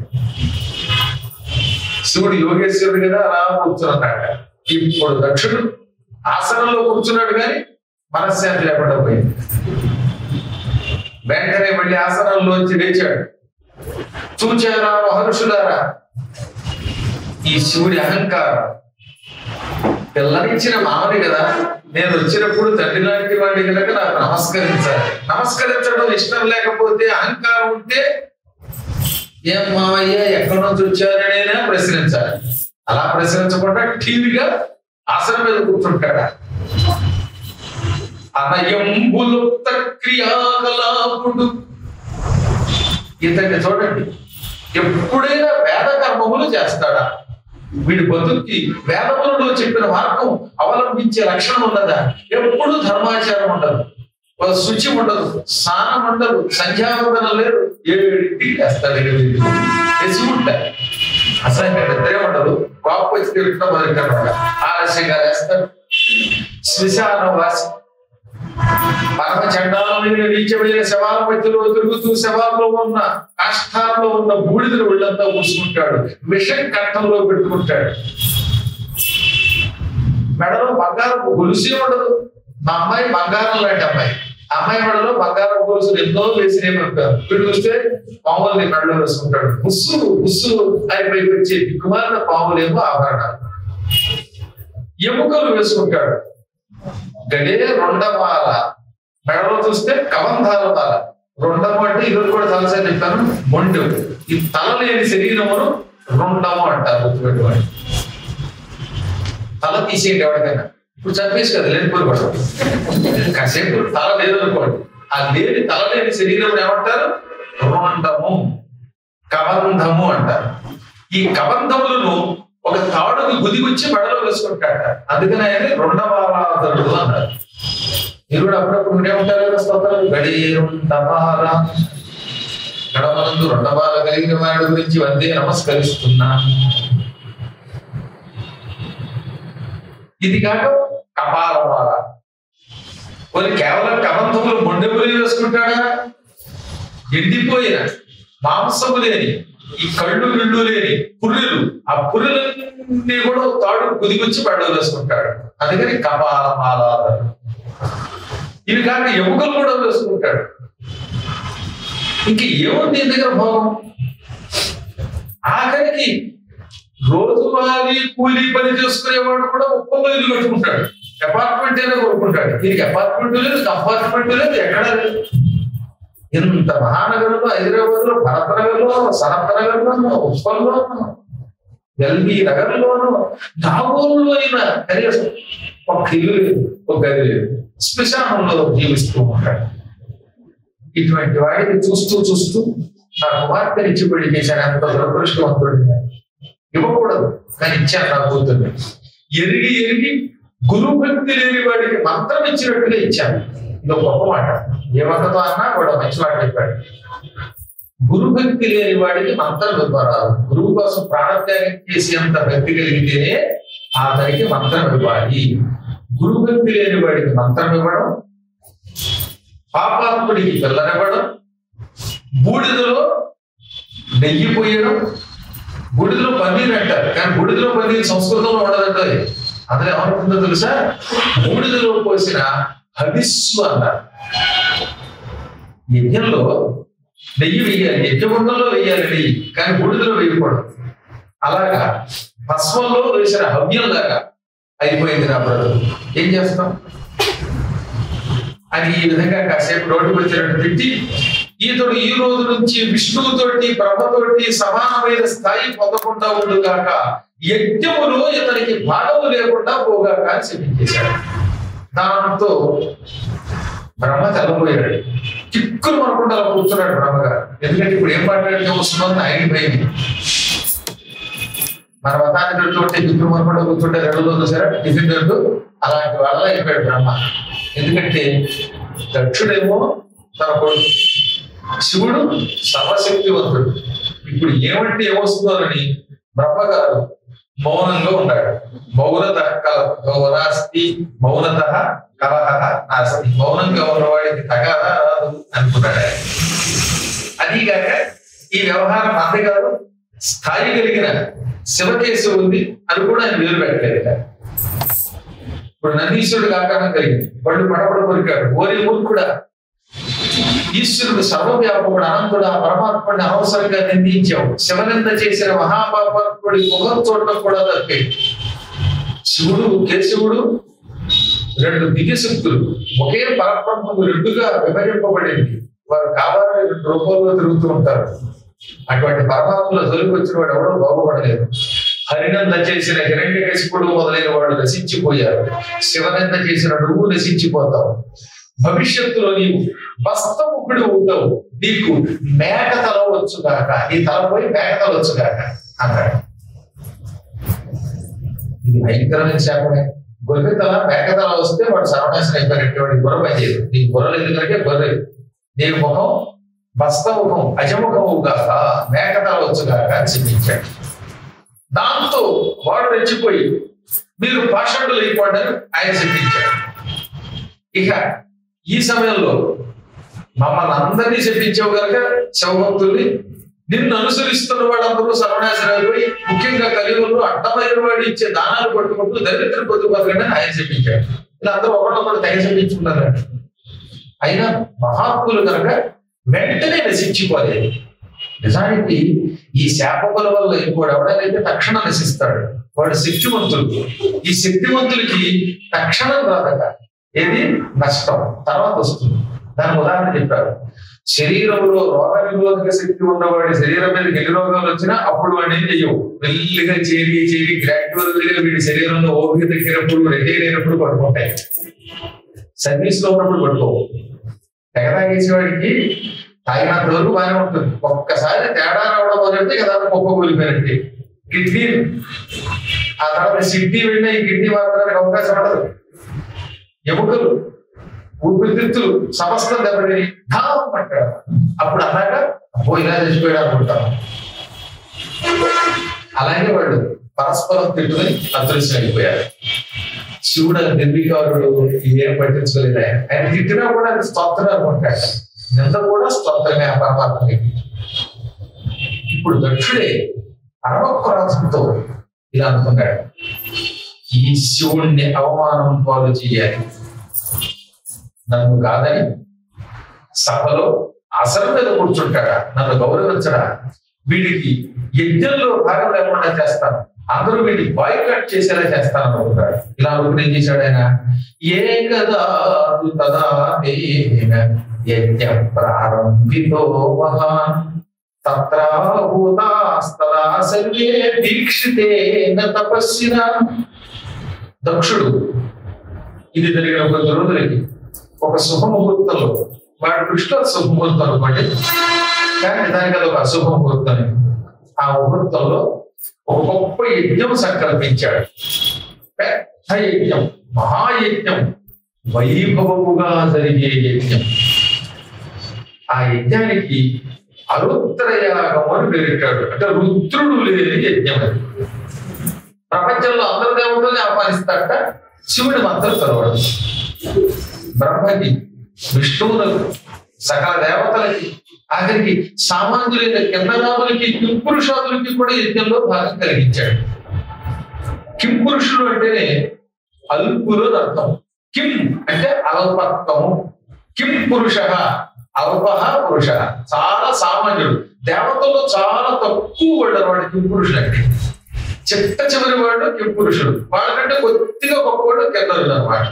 శివుడు యోగేశ్వరుడు కదా అలా కూర్చున్నాడు ఇప్పుడు దక్షుడు ఆసనంలో కూర్చున్నాడు కానీ మనశ్శాంతి లేకుండా పోయింది వెంటనే మళ్ళీ ఆసనంలోంచి లేచాడు చూచారా మహర్షులారా ఈ శివుడి అహంకారం పిల్లనిచ్చిన మామని కదా నేను వచ్చినప్పుడు తండ్రి లాంటి వాడి కనుక నాకు నమస్కరించాలి నమస్కరించడం ఇష్టం లేకపోతే అహంకారం ఉంటే ఏం మామయ్య ఎక్కడి నుంచి వచ్చారనైనా ప్రశ్నించాలి అలా ప్రశ్నించకుండా టీవీగా ఆసనం మీద కూర్చుంటాడా అనయంబులుప్త క్రియాకలాపుడు ఇతన్ని చూడండి ఎప్పుడైనా వేద కర్మములు చేస్తాడా వీడి బతుక్కి వేదములలో చెప్పిన మార్గం అవలంబించే లక్షణం ఉన్నదా ఎప్పుడు ధర్మాచారం ఉండదు ఒక శుచి ఉండదు స్నానం ఉండదు సంధ్యావందనం లేదు ఏడింటికి వేస్తాడు ఎసి ఉంటాయి అసలు ఇక్కడ నిద్రే ఉండదు కోపం వచ్చి తిరుగుతున్నా మొదలెట్టాడు ఆలస్యంగా వేస్తాడు శ్మశాన వాసి పరమ చండాలమైన నీచమైన శవాల మధ్యలో తిరుగుతూ శవాల్లో ఉన్న కాష్టాల్లో ఉన్న బూడిదను ఒళ్ళంతా పూసుకుంటాడు విషం కంఠంలో పెట్టుకుంటాడు మెడలో బంగారం గొలుసే ఉండదు మా అమ్మాయి బంగారం లాంటి అమ్మాయి ఆ అమ్మాయి మెడలో బంగారం గొలుసులు ఎన్నో వేసినే పంపారు వీడు చూస్తే పాముల్ని మెడలో వేసుకుంటాడు బుస్సు బుస్సు అయిపోయి వచ్చే దిక్కుమాలిన పాములేమో ఆభరణాలు ఎముకలు వేసుకుంటాడు గడే రెండమాల మెడలో చూస్తే కబంధాల మాల రెండము అంటే ఇది కూడా చాలాసార్లు చెప్పాను మొండు ఈ తల లేని శరీరమును రెండము అంటారు గుర్తుపెట్టుకోండి తల తీసేయండి ఎవరికైనా ఇప్పుడు చంపేసి కదా లేనిపోయి పడదు కాసేపు తల లేదు అనుకోండి ఆ లేని తల లేని శరీరం ఏమంటారు రెండము కబంధము అంటారు ఈ కబంధములను ఒక తాడుని గుదిగుచ్చి మెడలో వేసుకుంటాడ అందుకని ఆయన రెండవారాధుడు అన్నారు మీరు కూడా అప్పుడప్పుడు వినే ఉంటారు కదా స్తోత్రాలు గడి రెండవార గడమనందు రెండవార కలిగిన వాడి గురించి వందే నమస్కరిస్తున్నా ఇది కాక కపాలవార కొన్ని కేవలం కబంధములు మొండెములు వేసుకుంటాడా ఎండిపోయిన మాంసము లేని ఈ కళ్ళు నిళ్ళు లేని పుర్రెలు ఆ పుర్రెలన్నీ కూడా ఒక తాడు కుదిగుచ్చి పడవ వేసుకుంటాడు అందుకని కపాల మాలాధరం ఇవి కాక ఎముకలు కూడా వేసుకుంటాడు ఇంక ఏముంది ఈ దగ్గర భోగం ఆఖరికి రోజువారీ కూలీ పని చేసుకునేవాడు కూడా ఒక్కొక్క ఇల్లు కట్టుకుంటాడు అపార్ట్మెంట్ అయినా కొనుక్కుంటాడు దీనికి అపార్ట్మెంట్ లేదు కంపార్ట్మెంట్ లేదు ఎక్కడ లేదు ఇంత మహానగరంలో హైదరాబాద్ లో భరతనగర్లో సనత్ నగర్లోనూ ఉప్పల్లోనూ ఎల్బీ నగర్లోనూ నాగోల్లో అయినా కనీసం ఒక ఇల్లు లేదు ఒక గది లేదు శ్మశానంలో జీవిస్తూ ఉంటాడు ఇటువంటి వాడిని చూస్తూ చూస్తూ నా కుమార్తెని ఇచ్చి పెళ్లి చేశాను అంత దురదృష్టవంతుడిని నేను. ఇవ్వకూడదు కానీ ఇచ్చాను నా కూతుర్ని ఎరిగి ఎరిగి గురు భక్తి లేని వాడికి మంత్రం ఇచ్చినట్టుగా ఇచ్చాను ఇది ఒక గొప్ప మాట ఏ వంటతో అన్నా కూడా మంచి మాట చెప్పాడు గురు భక్తి లేని వాడికి మంత్రం ఇవ్వరాదు గురువు కోసం ప్రాణత్యాగం చేసేంత భక్తి కలిగితేనే అతనికి మంత్రం ఇవ్వాలి గురు భక్తి లేని వాడికి మంత్రం ఇవ్వడం పాపాత్ముడికి పిల్లనివ్వడం బూడిదలో నెయ్యి పోయడం బూడిదలో పన్నీర్ అంటారు కానీ బూడిదలో పన్నీర్ సంస్కృతంలో ఉండదంటే అందులో ఏమవుతుందో తెలుసా బూడిదలో పోసిన హవిస్సు అన్నారు యజ్ఞంలో నెయ్యి వేయాలి యజ్ఞగుండంలో వేయాలి నెయ్యి కానీ బూడిదలో వేయకూడదు అలాగా భస్మంలో వేసిన హవ్యం లాగా అయిపోయింది నా బ్రతుకు ఏం చేస్తాం అని ఈ విధంగా కాసేపు రోడ్డుకు వచ్చినట్టు తిట్టి ఈతడు ఈ రోజు నుంచి విష్ణువుతోటి బ్రహ్మతోటి సమానమైన స్థాయి పొందకుండా ఉండుగాక యజ్ఞములో ఇతనికి భాగము లేకుండా పోగాక అని చెప్పించేశాడు దాంతో బ్రహ్మ తెల్లబోయాడు చిక్కులు మనకుండా అలా కూర్చున్నాడు బ్రహ్మగారు ఎందుకంటే ఇప్పుడు ఏం మాట్లాడితే వస్తుందని ఆయన భయం మన మతాన్ని పెడుతుంటే చిక్కులు మనకుండా కూర్చుంటే రెండు రోజులు సరే టిఫిన్ రెండు అలాంటి వాళ్ళ అయిపోయాడు బ్రహ్మ ఎందుకంటే దక్షుడేమో తన కొడుకు శివుడు సర్వశక్తివంతుడు ఇప్పుడు ఏమంటే ఏమొస్తుందోనని బ్రహ్మగారు మౌనంగా ఉన్నాడు మౌనత కల గౌరాస్తి మౌనత కలహ నాస్తి మౌనంగా ఉన్నవాడికి తగాదా రాదు అనుకున్నాడు ఆయన. అదీగాక ఈ వ్యవహారం అంతే కాదు స్థాయి కలిగిన శివకేశు ఉంది అని కూడా ఆయన వేరు పెట్టలేదు ఇక. ఇప్పుడు నందీశ్వరుడికి ఆకారం కలిగింది పళ్ళు పడపడ కొరికాడు ఓరి కూడా ఈశ్వరుడు సర్వవ్యాపకుడు అనంతుడు ఆ పరమాత్ముడిని అనవసరంగా నిందించావు శివనింద చేసిన మహాపాపాత్ముడి ముఖం చూడటం కూడా తప్పింది శివుడు కేశవుడు రెండు దివ్యశక్తులు ఒకే పరబ్రహ్మము రెండుగా విభజింపబడింది వారు కావాలని రెండు రూపాల్లో తిరుగుతూ ఉంటారు అటువంటి పరమాత్మల జోలికి వచ్చిన వాడు ఎవడో బాగుపడలేదు హరినంద చేసిన హిరణ్యకశిపుడు మొదలైన వాడు నశించిపోయారు శివనింద చేసిన నువ్వు నశించిపోతావు భవిష్యత్తులో నీవు బస్తముఖుడు అవుతావు నీకు మేక తల వచ్చుగాక నీ తల పోయి మేక తల వచ్చుగాక అన్నాడు ఇది భయంకరమైన శాపమే గొర్రె తల మేక తల వస్తే వాడు సర్వనాశనం అయిపోయినట్టు వాడి బుర్ర పని చేయదు నీ బుర్రలు ఎందుకంటే గొర్రె నీ ముఖం బస్తముఖం అజముఖముగాక మేక తల వచ్చుగాక అని చెప్పించాడు దాంతో వాడు రెచ్చిపోయి మీరు పాషండులు అయిపోండి అని ఆయన చెప్పించాడు ఇక ఈ సమయంలో మమ్మల్ని అందరినీ చెప్పించావు కనుక శివభక్తుల్ని నిన్ను అనుసరిస్తున్న వాళ్ళందరూ సర్వనాశనం అయిపోయి ముఖ్యంగా కలియుగంలో అడ్డమైన వాడు ఇచ్చే దానాలు పట్టుకుంటూ దరిద్ర పొద్దు బతకండి అని ఆయన చెప్పించాడు ఇలా అందరూ ఒకటొకటి తెగ చెప్పించుకున్నారు అయినా మహాత్ములు కనుక వెంటనే నశించిపోలేదు నిజానికి ఈ శాపముల వల్ల ఇంకోటి ఎవడైతే తక్షణం నశిస్తాడు వాడు శక్తివంతులు ఈ శక్తివంతులకి తక్షణం రాదట ఏది నష్టం తర్వాత వస్తుంది దాని ఉదాహరణ చెప్పారు శరీరంలో రోగ నిరోధక శక్తి ఉన్నవాడి శరీరం మీద ఎన్ని రోగాలు వచ్చినా అప్పుడు వాడిని ఏం చెయ్యవు మెల్లిగా చేరి చేరి గ్రాడ్యువల్ గా వీడి శరీరంలో ఓపిక తగ్గినప్పుడు రిటైర్ అయినప్పుడు పట్టుకుంటాయి సర్వీస్ లో ఉన్నప్పుడు పట్టుకోవు తెగ తాగేసేవాడికి తాగినంత వరకు బాగానే ఉంటుంది ఒక్కసారి తేడా రావడం మొదలెడితే కదా మొక్క కూలిపోయినట్టు కిడ్నీ ఆ తర్వాత సిడ్నీ వెళ్ళిన ఈ కిడ్నీ మాత్రానికి అవకాశం ఉండదు ఎముకలు ఊపిరితిత్తులు సమస్తం దెబ్బతిని ధామం అంటాడు అప్పుడు అన్నాక అబ్బో ఇలా చచ్చిపోయాడు అనుకుంటాం అలాగే వాళ్ళు పరస్పరం తిట్టుకుని అదృశ్యం అయిపోయారు శివుడు నిర్వికారుడు ఏం పట్టించుకోలేదు ఆయన ఆయన తిట్టినా కూడా అది స్తోత్రం అనుకుంటాడు నింద కూడా స్తోత్రమే ఆ పరమాత్మకి ఇప్పుడు దక్షుడే పరమపరాధంతో ఇలా అనుకున్నాడు ఈ శివుణ్ణి అవమానం పాలు చేయాలి నన్ను కాదని సభలో అసలు మీద కూర్చుంటాడా నన్ను గౌరవించడా వీడికి యజ్ఞంలో భాగం లేకుండా చేస్తాను అందరూ వీడి బాయ్కట్ చేసేలా చేస్తాను అనుకుంటాడు ఇలా అనుకుని ఏం చేశాడు ఆయన ఏ కదా తదా తేన యజ్ఞ ప్రారంభితో మహాన్ తత్రాభూతాస్తదా సర్వే దీక్షితేన తపస్సిన దక్షుడు ఇది జరిగిన కొద్ది రోజులకి ఒక శుభముహూర్తంలో వాడి దృష్టిలో అది శుభముహూర్తం అనుకోండి కానీ దానికి అది ఒక అశుభ ముహూర్తం ఆ ముహూర్తంలో ఒక గొప్ప యజ్ఞం సంకల్పించాడు పెద్ద యజ్ఞం మహాయజ్ఞం వైభవముగా జరిగే యజ్ఞం ఆ యజ్ఞానికి అరుద్రయాగం అని పేరిట్టాడు అంటే రుద్రుడు లేని యజ్ఞం అది ప్రపంచంలో అందరు దేవతల్ని ఆహ్వానిస్తాడట శివుడి మాత్రం తెలవడు బ్రహ్మకి విష్ణువులకు సకల దేవతలకి ఆఖరికి సామాన్యులైన కిందరాములకి కింపురుషాదులకి కూడా యజ్ఞంలో భాగం కలిగించాడు కింపురుషులు అంటేనే అల్పులు అని అర్థం కిం అంటే అల్పత్వము కిం పురుష అల్ప పురుష చాలా సామాన్యుడు దేవతల్లో చాలా తక్కువ వాళ్ళు అనమాట కిం పురుషులు అంటే చిట్ట చివరి వాడు కిం పురుషుడు వాళ్ళకంటే కొద్దిగా గొప్పవాడు కిందరుడు అనమాట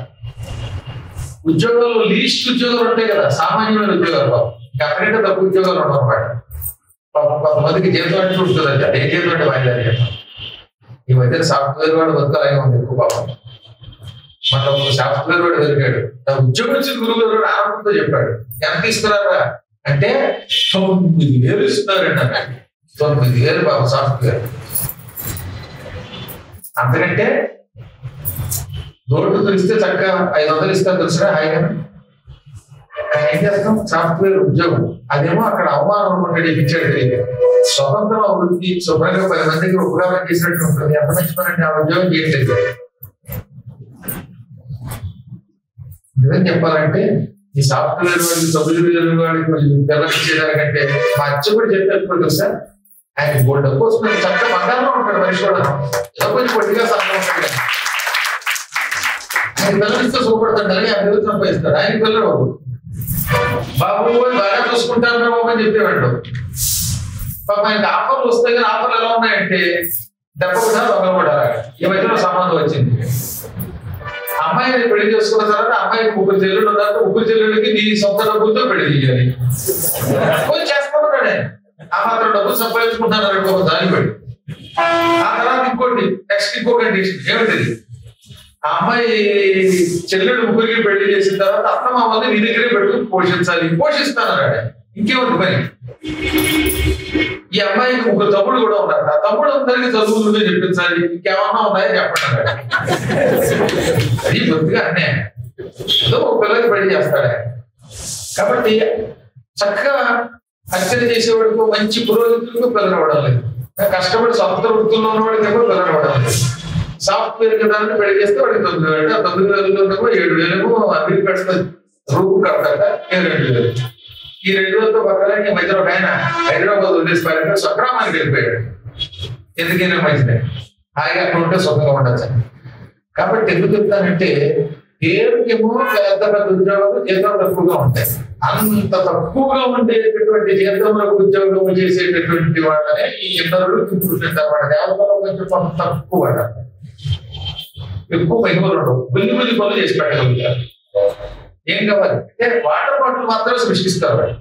ఉద్యోగాల్లో లీస్ట్ ఉద్యోగాలు ఉంటాయి కదా సామాన్యమైన ఉద్యోగాలు పాపం. ఇంకా అక్కడంటే తక్కువ ఉద్యోగాలు ఉండవు అనమాట పాపం కొంతమందికి జీతం అంటే ఉంటుందండి అదే జీతం అంటే వాయిదారి జీతం ఈ మధ్య సాఫ్ట్వేర్ వాడు బతకాలనే ఉంది ఎక్కువ పాపం మన ఒక సాఫ్ట్వేర్ వాడు దొరికాడు నా ఉద్యోగం వచ్చిన గురువు గారు ఆనందంతో చెప్పాడు ఎంత ఇస్తున్నారా అంటే తొమ్మిది వేలు ఇస్తున్నారండి అన్న తొమ్మిది వేలు బాబు సాఫ్ట్వేర్ అంతకంటే రోడ్డు తెలిస్తే చక్కగా ఐదు వందలు ఇస్తారు తెలిసిన హాయిగా కానీ ఏం చేస్తాం సాఫ్ట్వేర్ ఉద్యోగం అదేమో అక్కడ అవమానం అనుకుంటే ఇచ్చాడు తెలియదు స్వతంత్రం అభివృద్ధి శుభ్రంగా పది మందికి ఉపకారం చేసినట్టు ఉంటుంది ఎంత మంచి పని అంటే ఆ ఉద్యోగం చేయట్లేదు నిజం చెప్పాలంటే ఈ సాఫ్ట్వేర్ వాడికి తొమ్మిది వేల వాడికి కొంచెం తెల్లనిచ్చేదానికంటే మా అచ్చ కూడా చెప్పేప్పుడు సార్ ఆయన మూడు డబ్బు వస్తుంది చక్కగా బంగారంలో ఉంటాడు మనిషి కూడా ఏదో కొంచెం కొద్దిగా సన్నగా ఉంటాడు కానీ. ఆయన పిల్లలిస్తే సుఖపడతాడు అని ఆ పిల్లలు సంపాదిస్తాడు ఆయన పిల్లలు బాబు బాబు పోయి బాగా చూసుకుంటాను రా బాబు అని చెప్పేవాడు పాప ఆయనకి ఆఫర్లు వస్తాయి కానీ ఆఫర్లు ఎలా ఉన్నాయంటే దెబ్బ కూడా దొంగలు కూడా ఈ మధ్యలో సంబంధం వచ్చింది అమ్మాయిని పెళ్లి చేసుకున్న తర్వాత అమ్మాయికి ముగ్గురు చెల్లెళ్ళు ఉన్నారు ముగ్గురు చెల్లెళ్ళకి నీ సొంత డబ్బులతో పెళ్లి చేయాలి పోయి చేస్తున్నాడే ఆ మాత్రం డబ్బులు సంపాదించుకుంటున్నారు అనుకో దాని పెట్టి ఆ తర్వాత ఇంకోటి నెక్స్ట్ ఇంకో కండిషన్ ఏమిటి ఆ అమ్మాయి చెల్లెడు ముగ్గురికి పెళ్లి చేసిన తర్వాత అత్త మామల్ని నీ దగ్గరే పెట్టుకుని పోషించాలి పోషిస్తానన్నాడు ఇంకేముంది పని ఈ అమ్మాయికి ముగ్గురు తమ్ముడు కూడా ఉన్నారు ఆ తమ్ముడు అందరికీ చదువులు చెప్పించాలి ఇంకేమన్నా ఉన్నాయో చెప్పండి అన్నాడు అది బొత్తిగా అన్నే ఏదో ఒక పిల్లకి పెళ్లి చేస్తాడే కాబట్టి చక్కగా అర్చన చేసేవాడికి మంచి పురోహితులకు పిల్లలు అవ్వడం లేదు కష్టపడి సొంత వృత్తుల్లో ఉన్నవాడికి ఎవరు పిల్లలు అవ్వడం లేదు సాఫ్ట్వేర్ కదా అని పెళ్లి చేస్తే వాడికి తొమ్మిది వేలు ఆ తొమ్మిది వేలలో ఏడు వేలు అన్ని పెడుతుంది రూపు కడతాక ఏ రెండు వేలు ఈ రెండు వేలతో పక్కన ఈ మధ్యలో ఒక ఆయన హైదరాబాద్ వదిలేసి పారంటే స్వగ్రామానికి వెళ్ళిపోయాడు ఎందుకైనా మంచిదే హాయిగా అక్కడ ఉంటే సుఖంగా ఉండొచ్చు కాబట్టి ఎందుకు చెప్తానంటే పేరుకేమో పెద్ద పెద్ద ఉద్యోగాలు జీతం తక్కువగా ఉంటాయి అంత తక్కువగా ఉండేటటువంటి జీతంలో ఉద్యోగం చేసేటటువంటి వాళ్ళనే ఈ ఇద్దరు కూర్చుంటారు వాళ్ళ దేవతలో కొంచెం కొంత తక్కువ వాళ్ళ ఎక్కువ మహిమలు ఉండవు బుల్లి బుల్లి పనులు చేసి పెట్టగలుగుతారు ఏం కావాలి అంటే వాటర్ బాటిల్ మాత్రమే సృష్టిస్తారు వాళ్ళు.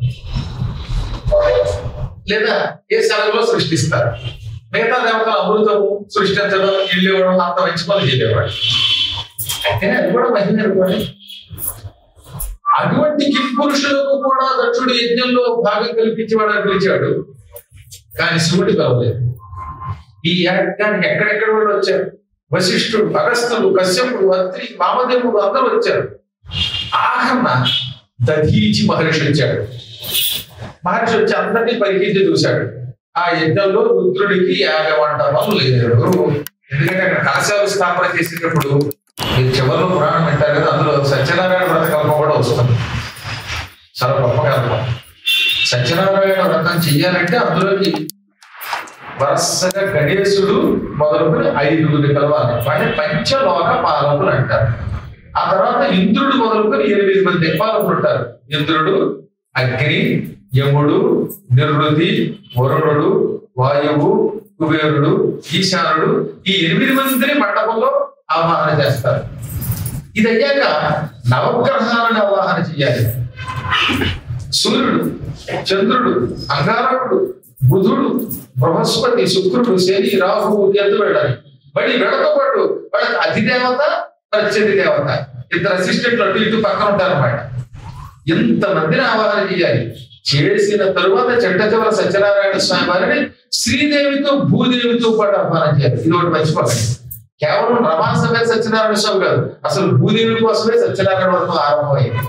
లేదా ఏ సెలవులో సృష్టిస్తారు మిగతా దేవతలు అమృతం సృష్టించడం ఇల్లు ఇవ్వడం అంత మంచి పనులు చేయలేవాడు అయితే అది కూడా మహిమ అనుకోండి అటువంటి కింపురుషులకు కూడా దక్షుడు యజ్ఞంలో భాగం కల్పించేవాడని పిలిచాడు కానీ శివుడి కలవలేదు ఈ యజ్ఞానికి ఎక్కడెక్కడ వాళ్ళు వచ్చారు వశిష్ఠుడు అగస్త్యుడు కశ్యపుడు అత్రి వామదేవుడు అందరూ వచ్చారు ఆఖరణ దధీచి మహర్షి వచ్చాడు మహర్షి వచ్చి అందరినీ పరికించి చూశాడు ఆ యజ్ఞంలో రుద్రుడికి యాభై మండపం లేదు ఎందుకంటే అక్కడ కలశాలు స్థాపన చేసేటప్పుడు మీరు చివరిలో పురాణం వింటారు కదా అందులో సత్యనారాయణ వ్రత కల్పం కూడా వస్తుంది చాలా గొప్ప కర్మ సత్యనారాయణ వ్రతం చెయ్యాలంటే అందులోకి వరుసగా గణేశుడు మొదలుకొని ఐదుగురు కలవాలి వాటిని పంచలోక పాలకులు అంటారు ఆ తర్వాత ఇంద్రుడు మొదలుకొని ఎనిమిది మంది దిక్పాలకులు ఉంటారు ఇంద్రుడు అగ్ని యముడు నిరుతి వరుణుడు వాయువు కుబేరుడు ఈశానుడు ఈ ఎనిమిది మందిని మండపంలో ఆవాహన చేస్తారు ఇది అయ్యాక నవగ్రహాలను ఆవాహన చేయాలి సూర్యుడు చంద్రుడు అంగారకుడు బుధుడు బృహస్పతి శుక్రుడు శని రాహువు కేతు వెళ్ళాలి మరి వీళ్ళతో పాటు వాళ్ళకి అధిదేవత ప్రత్యధి దేవత ఇద్దరు అసిస్టెంట్లు అటు ఇటు పక్కన ఉంటారన్నమాట ఇంతమందిని ఆవాహన చేయాలి చేసిన తరువాత చెట్ట చివర సత్యనారాయణ స్వామి వారిని శ్రీదేవితో భూదేవితో పాటు ఆహ్వానం చేయాలి ఇది ఒకటి మర్చిపోకండి కేవలం రమాసమే సత్యనారాయణ స్వామి కాదు అసలు భూదేవి కోసమే సత్యనారాయణ వ్రతం ఆరంభమైంది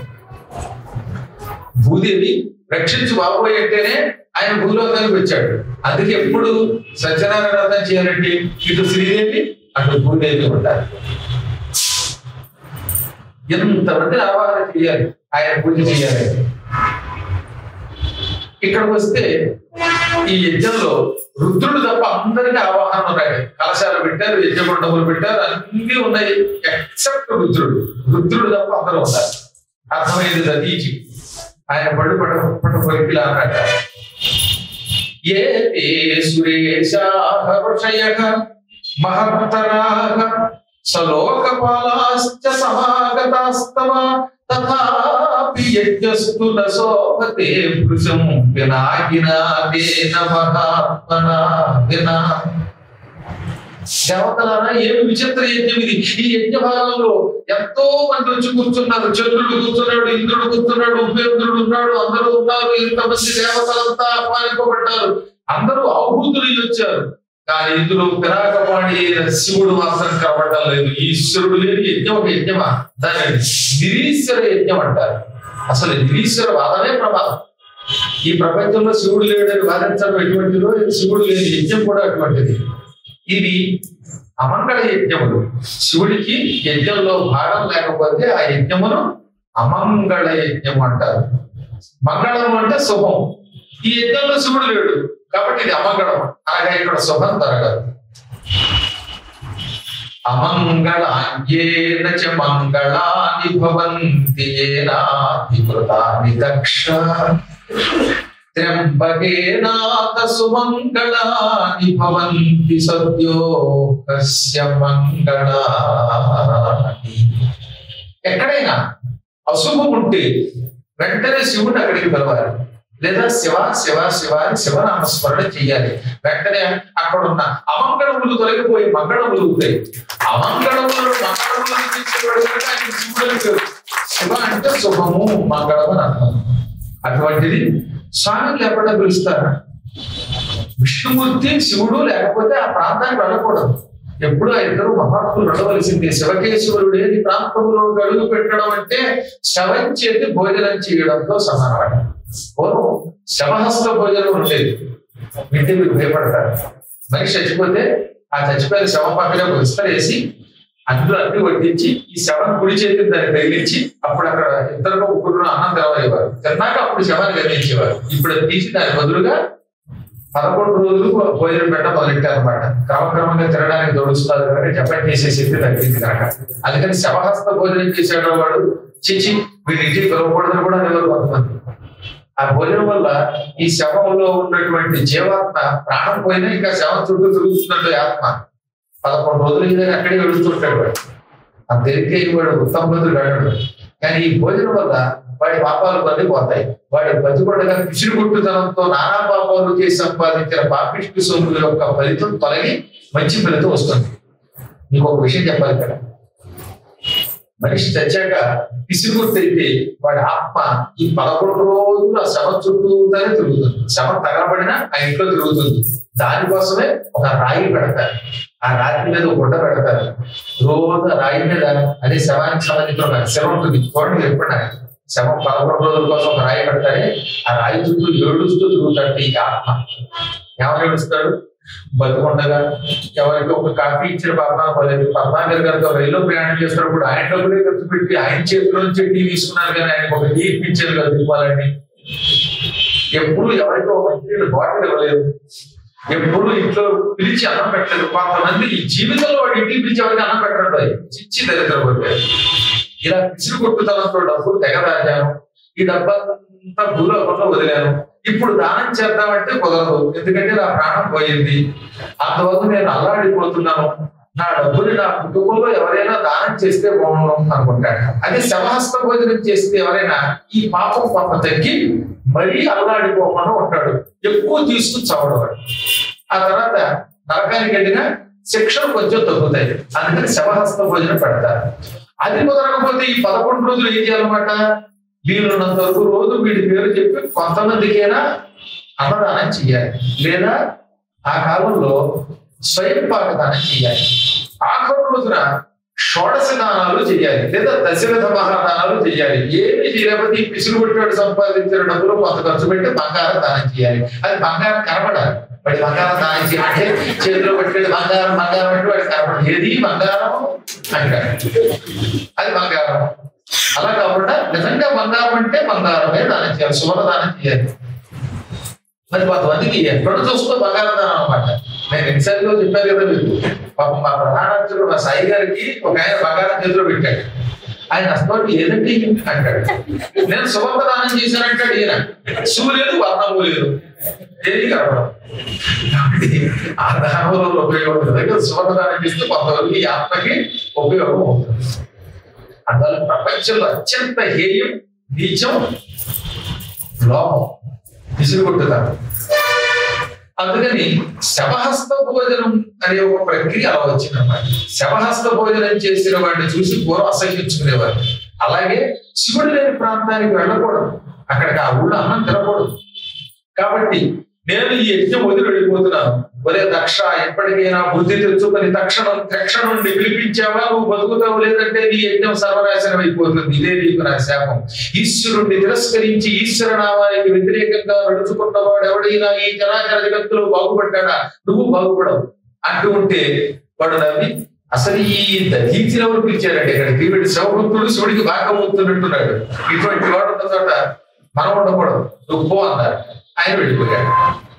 భూదేవి రక్షించు బాబోయ్ అంటేనే ఆయన భూలోకానికి వచ్చాడు అందుకే ఎప్పుడు సత్యనారాయణ వ్రతం చేయాలంటే ఇటు శ్రీదేవి అటు భూదేవి ఉండాలి ఎంతమంది ఆవాహన చేయాలి ఆయన పూజ చేయాలి ఇక్కడికి వస్తే ఈ యజ్ఞంలో రుద్రుడు తప్ప అందరికీ ఆవాహన ఉన్నాయి కలశాలు పెట్టారు యజ్ఞ మండపములు పెట్టారు అన్ని ఉన్నాయి ఎక్సెప్ట్ రుద్రుడు రుద్రుడు తప్ప అందరూ ఉన్నారు అర్థమైంది దదీచి ఆయన పడు పడ పట్టు పొరికిలా అన్నట్ట ఏ తే సురేశాః ఋషయః మహత్తరాః సలోకపాలాశ్చ సమాగతాస్తవ తథాపి యజ్ఞస్తు న శోభతే భృశం వినాగినా తేన మహాత్మనా వినా దేవతలారా ఏమి విచిత్ర యజ్ఞం ఇది ఈ యజ్ఞ భాగంలో ఎంతో మంది వచ్చి కూర్చున్నారు చంద్రుడు కూర్చున్నాడు ఇంద్రుడు కూర్చున్నాడు ఉపేంద్రుడు ఉన్నాడు అందరూ ఉన్నారు ఇంతమంది దేవతలంతా ఆహ్వానింపబడ్డారు అందరూ ఆహూతులు వచ్చారు కానీ ఇందులో పిరాకపాణి అయిన శివుడు మాత్రం కనబడడం లేదు ఈశ్వరుడు లేని యజ్ఞం ఒక యజ్ఞమా దాన్ని నిరీశ్వర యజ్ఞం అంటారు అసలు నిరీశ్వర వాదమే ప్రమాదం ఈ ప్రపంచంలో శివుడు లేడని వాదించడం ఎటువంటిదో శివుడు లేని యజ్ఞం కూడా అటువంటిది ఇవి అమంగళ యజ్ఞములు శివుడికి యజ్ఞంలో భాగం లేకపోతే ఆ యజ్ఞమును అమంగళ యజ్ఞం అంటారు మంగళం అంటే శుభం ఈ యజ్ఞంలో శివుడు లేడు కాబట్టి ఇది అమంగళం అనగా ఇక్కడ శుభం జరగదు అమంగళాంగేన చ మంగళాని భవంతి ఏనాధికృతాని దక్ష త్ర్యంబకేనాథ సుమంగళాని భవంతి సద్యో కస్య మంగళాని ఎక్కడైనా అశుభం ఉంటే వెంటనే శివుడు అక్కడికి పిలవాలి లేదా శివ శివ శివ అని శివనామస్మరణ చెయ్యాలి వెంటనే అక్కడ ఉన్న అమంగళములు తొలగిపోయి మంగళములు అవుతాయి అమంగళములు మంగళములు తీసుకురావడం అంటే ఆయనకి శివుడు అని పేరు. శివ అంటే శుభము మంగళము అని అర్థం అటువంటిది స్వామిని లేకుండా పిలుస్తారా విష్ణుమూర్తి శివుడు లేకపోతే ఆ ప్రాంతానికి వెళ్ళకూడదు ఎప్పుడు ఆ ఇద్దరు మహాత్ములు నడవలసింది శివకేశ్వరుడు ఏది ప్రాంతంలో అడుగు పెట్టడం అంటే శవం చేతి భోజనం చేయడంతో సమానమైన పూర్వం శవహస్త భోజనం ఉండేది వింటే మీరు భయపడతారు మనిషి చచ్చిపోతే ఆ చచ్చిపోయిన శవం పక్కన ఒక విస్తర వేసి అందులో అన్ని వడ్డించి ఈ శవం కుడి చేతిని దాన్ని తగిలించి అప్పుడు అక్కడ ఇద్దరు ముగ్గురు అన్నం తెలవలేవారు తిన్నాక అప్పుడు శవాన్ని గమనించేవారు ఇప్పుడు అది తీసి దాని బదులుగా పదకొండు రోజులు భోజనం పెట్ట మొదలెట్టారు అనమాట క్రమక్రమంగా తినడానికి దొడుస్తారు కనుక జపం చేసే శక్తి తగ్గింది కనుక అందుకని శవహస్త భోజనం చేసేట వాడు చిచి వీడి ఇంటికి పిలవకూడదని కూడా అనేవారు కొంతమంది ఆ భోజనం వల్ల ఈ శవంలో ఉన్నటువంటి జీవాత్మ ప్రాణం పోయినా ఇంకా శవం చుట్టూ తిరుగుతున్నట్టు ఆత్మ పదకొండు రోజులు ఏదైనా అక్కడే వెళుతుంటాడు వాడు ఆ తెలికే వాడు ఉత్తమ బతులు వెళ్ళడు కానీ ఈ భోజనం వల్ల వాడి పాపాలు కొన్ని పోతాయి వాడి బతుకుండగా పిసిరిగుట్టుతనంతో నానా పాపాలు చేసి సంపాదించిన పాపిష్టి సొమ్ముల యొక్క ఫలితం తొలగి మంచి ఫలితం వస్తుంది ఇంకొక విషయం చెప్పాలి ఇక్కడ మనిషి చచ్చాక పిసిరిగుట్టయితే వాడి ఆత్మ ఈ పదకొండు రోజులు ఆ శవం చుట్టూనే తిరుగుతుంది శవం తగలబడినా ఆ ఇంట్లో తిరుగుతుంది దానికోసమే ఒక రాయి పెడతారు ఆ రాయి మీద ఒక గుడ్డ పెడతారు రోజు ఆ రాయి మీద అదే శవానికి సంబంధించిన ఒక శవం ఉంటుంది చూడండి ఎప్పుడైనా శవం పదకొండు రోజుల కోసం ఒక రాయి పెడతారే ఆ రాయి చుట్టూ ఏడుస్తూ తిరుగుతాడు ఈ ఆత్మ ఏమని ఏడుస్తాడు బతుకుండగా ఎవరికి ఒక కాఫీ ఇచ్చిన పద్నాలుగు పోలేదు పద్నాలుగు గారితో రైల్లో ప్రయాణం చేస్తున్నప్పుడు ఆయన డబ్బులే ఖర్చు పెట్టి ఆయన చేతిలో నుంచి టీ తీసుకున్నారు కానీ ఆయన ఒక టీ ఇప్పించారు కదా ఇవ్వాలని ఎప్పుడు ఎవరికో ఒక మంచి బాటిల్ ఇవ్వలేదు ఎప్పుడు ఇంట్లో పిలిచి అన్నం పెట్టలేదు కొంతమంది ఈ జీవితంలో వాడు ఇంటికి పిలిచి ఎవరికి అన్నం పెట్టడం లేదు. చిచ్చి దరిద్రం కొట్టారు ఇలా పిసిరి కొట్టుతనంతో డబ్బులు తెగదాచాను ఈ డబ్బంతా భూలోకంలో వదిలాను ఇప్పుడు దానం చేద్దామంటే కుదరదు ఎందుకంటే నా ప్రాణం పోయింది అందువల్ల నేను అల్లాడిపోతున్నాను నా డబ్బుని నా కుటుంబంలో ఎవరైనా దానం చేస్తే బాగుండు అనుకుంటాడు అదే శవహస్త భోజనం చేస్తే ఎవరైనా ఈ పాపం కొంత తగ్గి మరీ అల్లాడిపోకుండా ఉంటాడు ఎక్కువ తీసుకుని చవడవాడు ఆ తర్వాత నరకానికి వెళ్ళిన శిక్షలు కొంచెం తగ్గుతాయి అందుకని శవహస్త భోజనం పెడతారు అది కుదరకపోతే ఈ పదకొండు రోజులు ఏం చేయాలన్నమాట వీలున్నంత వరకు రోజు వీడి పేరు చెప్పి కొంతమందికైనా అన్నదానం చేయాలి లేదా ఆ కాలంలో స్వయం పాకదానం చేయాలి ఆఖరు రోజున షోడశ దానాలు చేయాలి లేదా దశరథ మహాదానాలు చేయాలి ఏమి చేయలేకపోతే ఈ పిసులు కొట్టాడు సంపాదించిన డబ్బులు కొంత ఖర్చు పెట్టి బంగారం దానం చేయాలి అది బంగారం కనబడాలి వాడి బంగారం దానం చేయాలంటే చేతిలో పెట్టేది బంగారం బంగారం అంటే వాడి కనబడదు ఏది బంగారం అంటాడు అది బంగారం అలా కాకుండా నిజంగా బంగారం అంటే బంగారమే దానం చేయాలి సువర్ణ దానం చేయాలి మరి కొంతమందికి ఎక్కడ చూస్తూ బంగారం దానం అనమాట నేను ఎన్నిసార్లు చెప్పాను కదా మీకు పాపం మా ప్రధానాధ్యక్షుడు మా సాయి గారికి ఒక ఆయన బంగారం చేతిలో పెట్టాడు ఆయన అసలు ఏదంటే అంటాడు నేను సువర్ణ దానం చేశానంటాడు ఈయన శివు లేదు వర్ణము లేదు ఏది కనపడం కాబట్టి ఆ దానంలో ఉపయోగం ఉంటుంది సువర్ణ దానం చేస్తే కొంతవరకు ఈ ఆత్మకి ఉపయోగం అవుతుంది అందువల్ల ప్రపంచంలో అత్యంత హేయం నీచం లోపం విసురుకుంటున్నారు అందుకని శవహస్త భోజనం అనే ఒక ప్రక్రియ అలా వచ్చిందన్నమాట శవహస్త భోజనం చేసిన వాడిని చూసి పూర్వం అసహించుకునేవారు అలాగే శివుడు లేని ప్రాంతానికి వెళ్ళకూడదు అక్కడికి ఆ ఊళ్ళో అన్నం తినకూడదు కాబట్టి నేను ఈ యజ్ఞం వదిలి వెళ్ళిపోతున్నాను ఒరే దక్ష ఎప్పటికైనా బుద్ధి తెచ్చుకొని తక్షణం తక్షణం నుండి పిలిపించావా నువ్వు బతుకుతావు లేదంటే నీ యజ్ఞం సర్వనాశనం అయిపోతుంది ఇదే నీకు నా శాపం ఈశ్వరుణ్ణి తిరస్కరించి ఈశ్వర నామానికి వ్యతిరేకంగా నడుచుకున్నవాడు ఎవడైనా ఈ చరాచర జగత్తులో బాగుపడ్డాడా నువ్వు బాగుపడవు అంటూ ఉంటే వాడు నవ్వి అసలు ఈ దధీతిని ఎవరు పిలిచారండి ఇక్కడికి వీడు శివభక్తుడు శివుడికి బాగా అవుతున్నట్టున్నాడు ఇటువంటి వాడు ఉన్న చోట మనం ఉండకూడదు నువ్వు పో అన్నారు ఆయన వెళ్ళిపోయాడు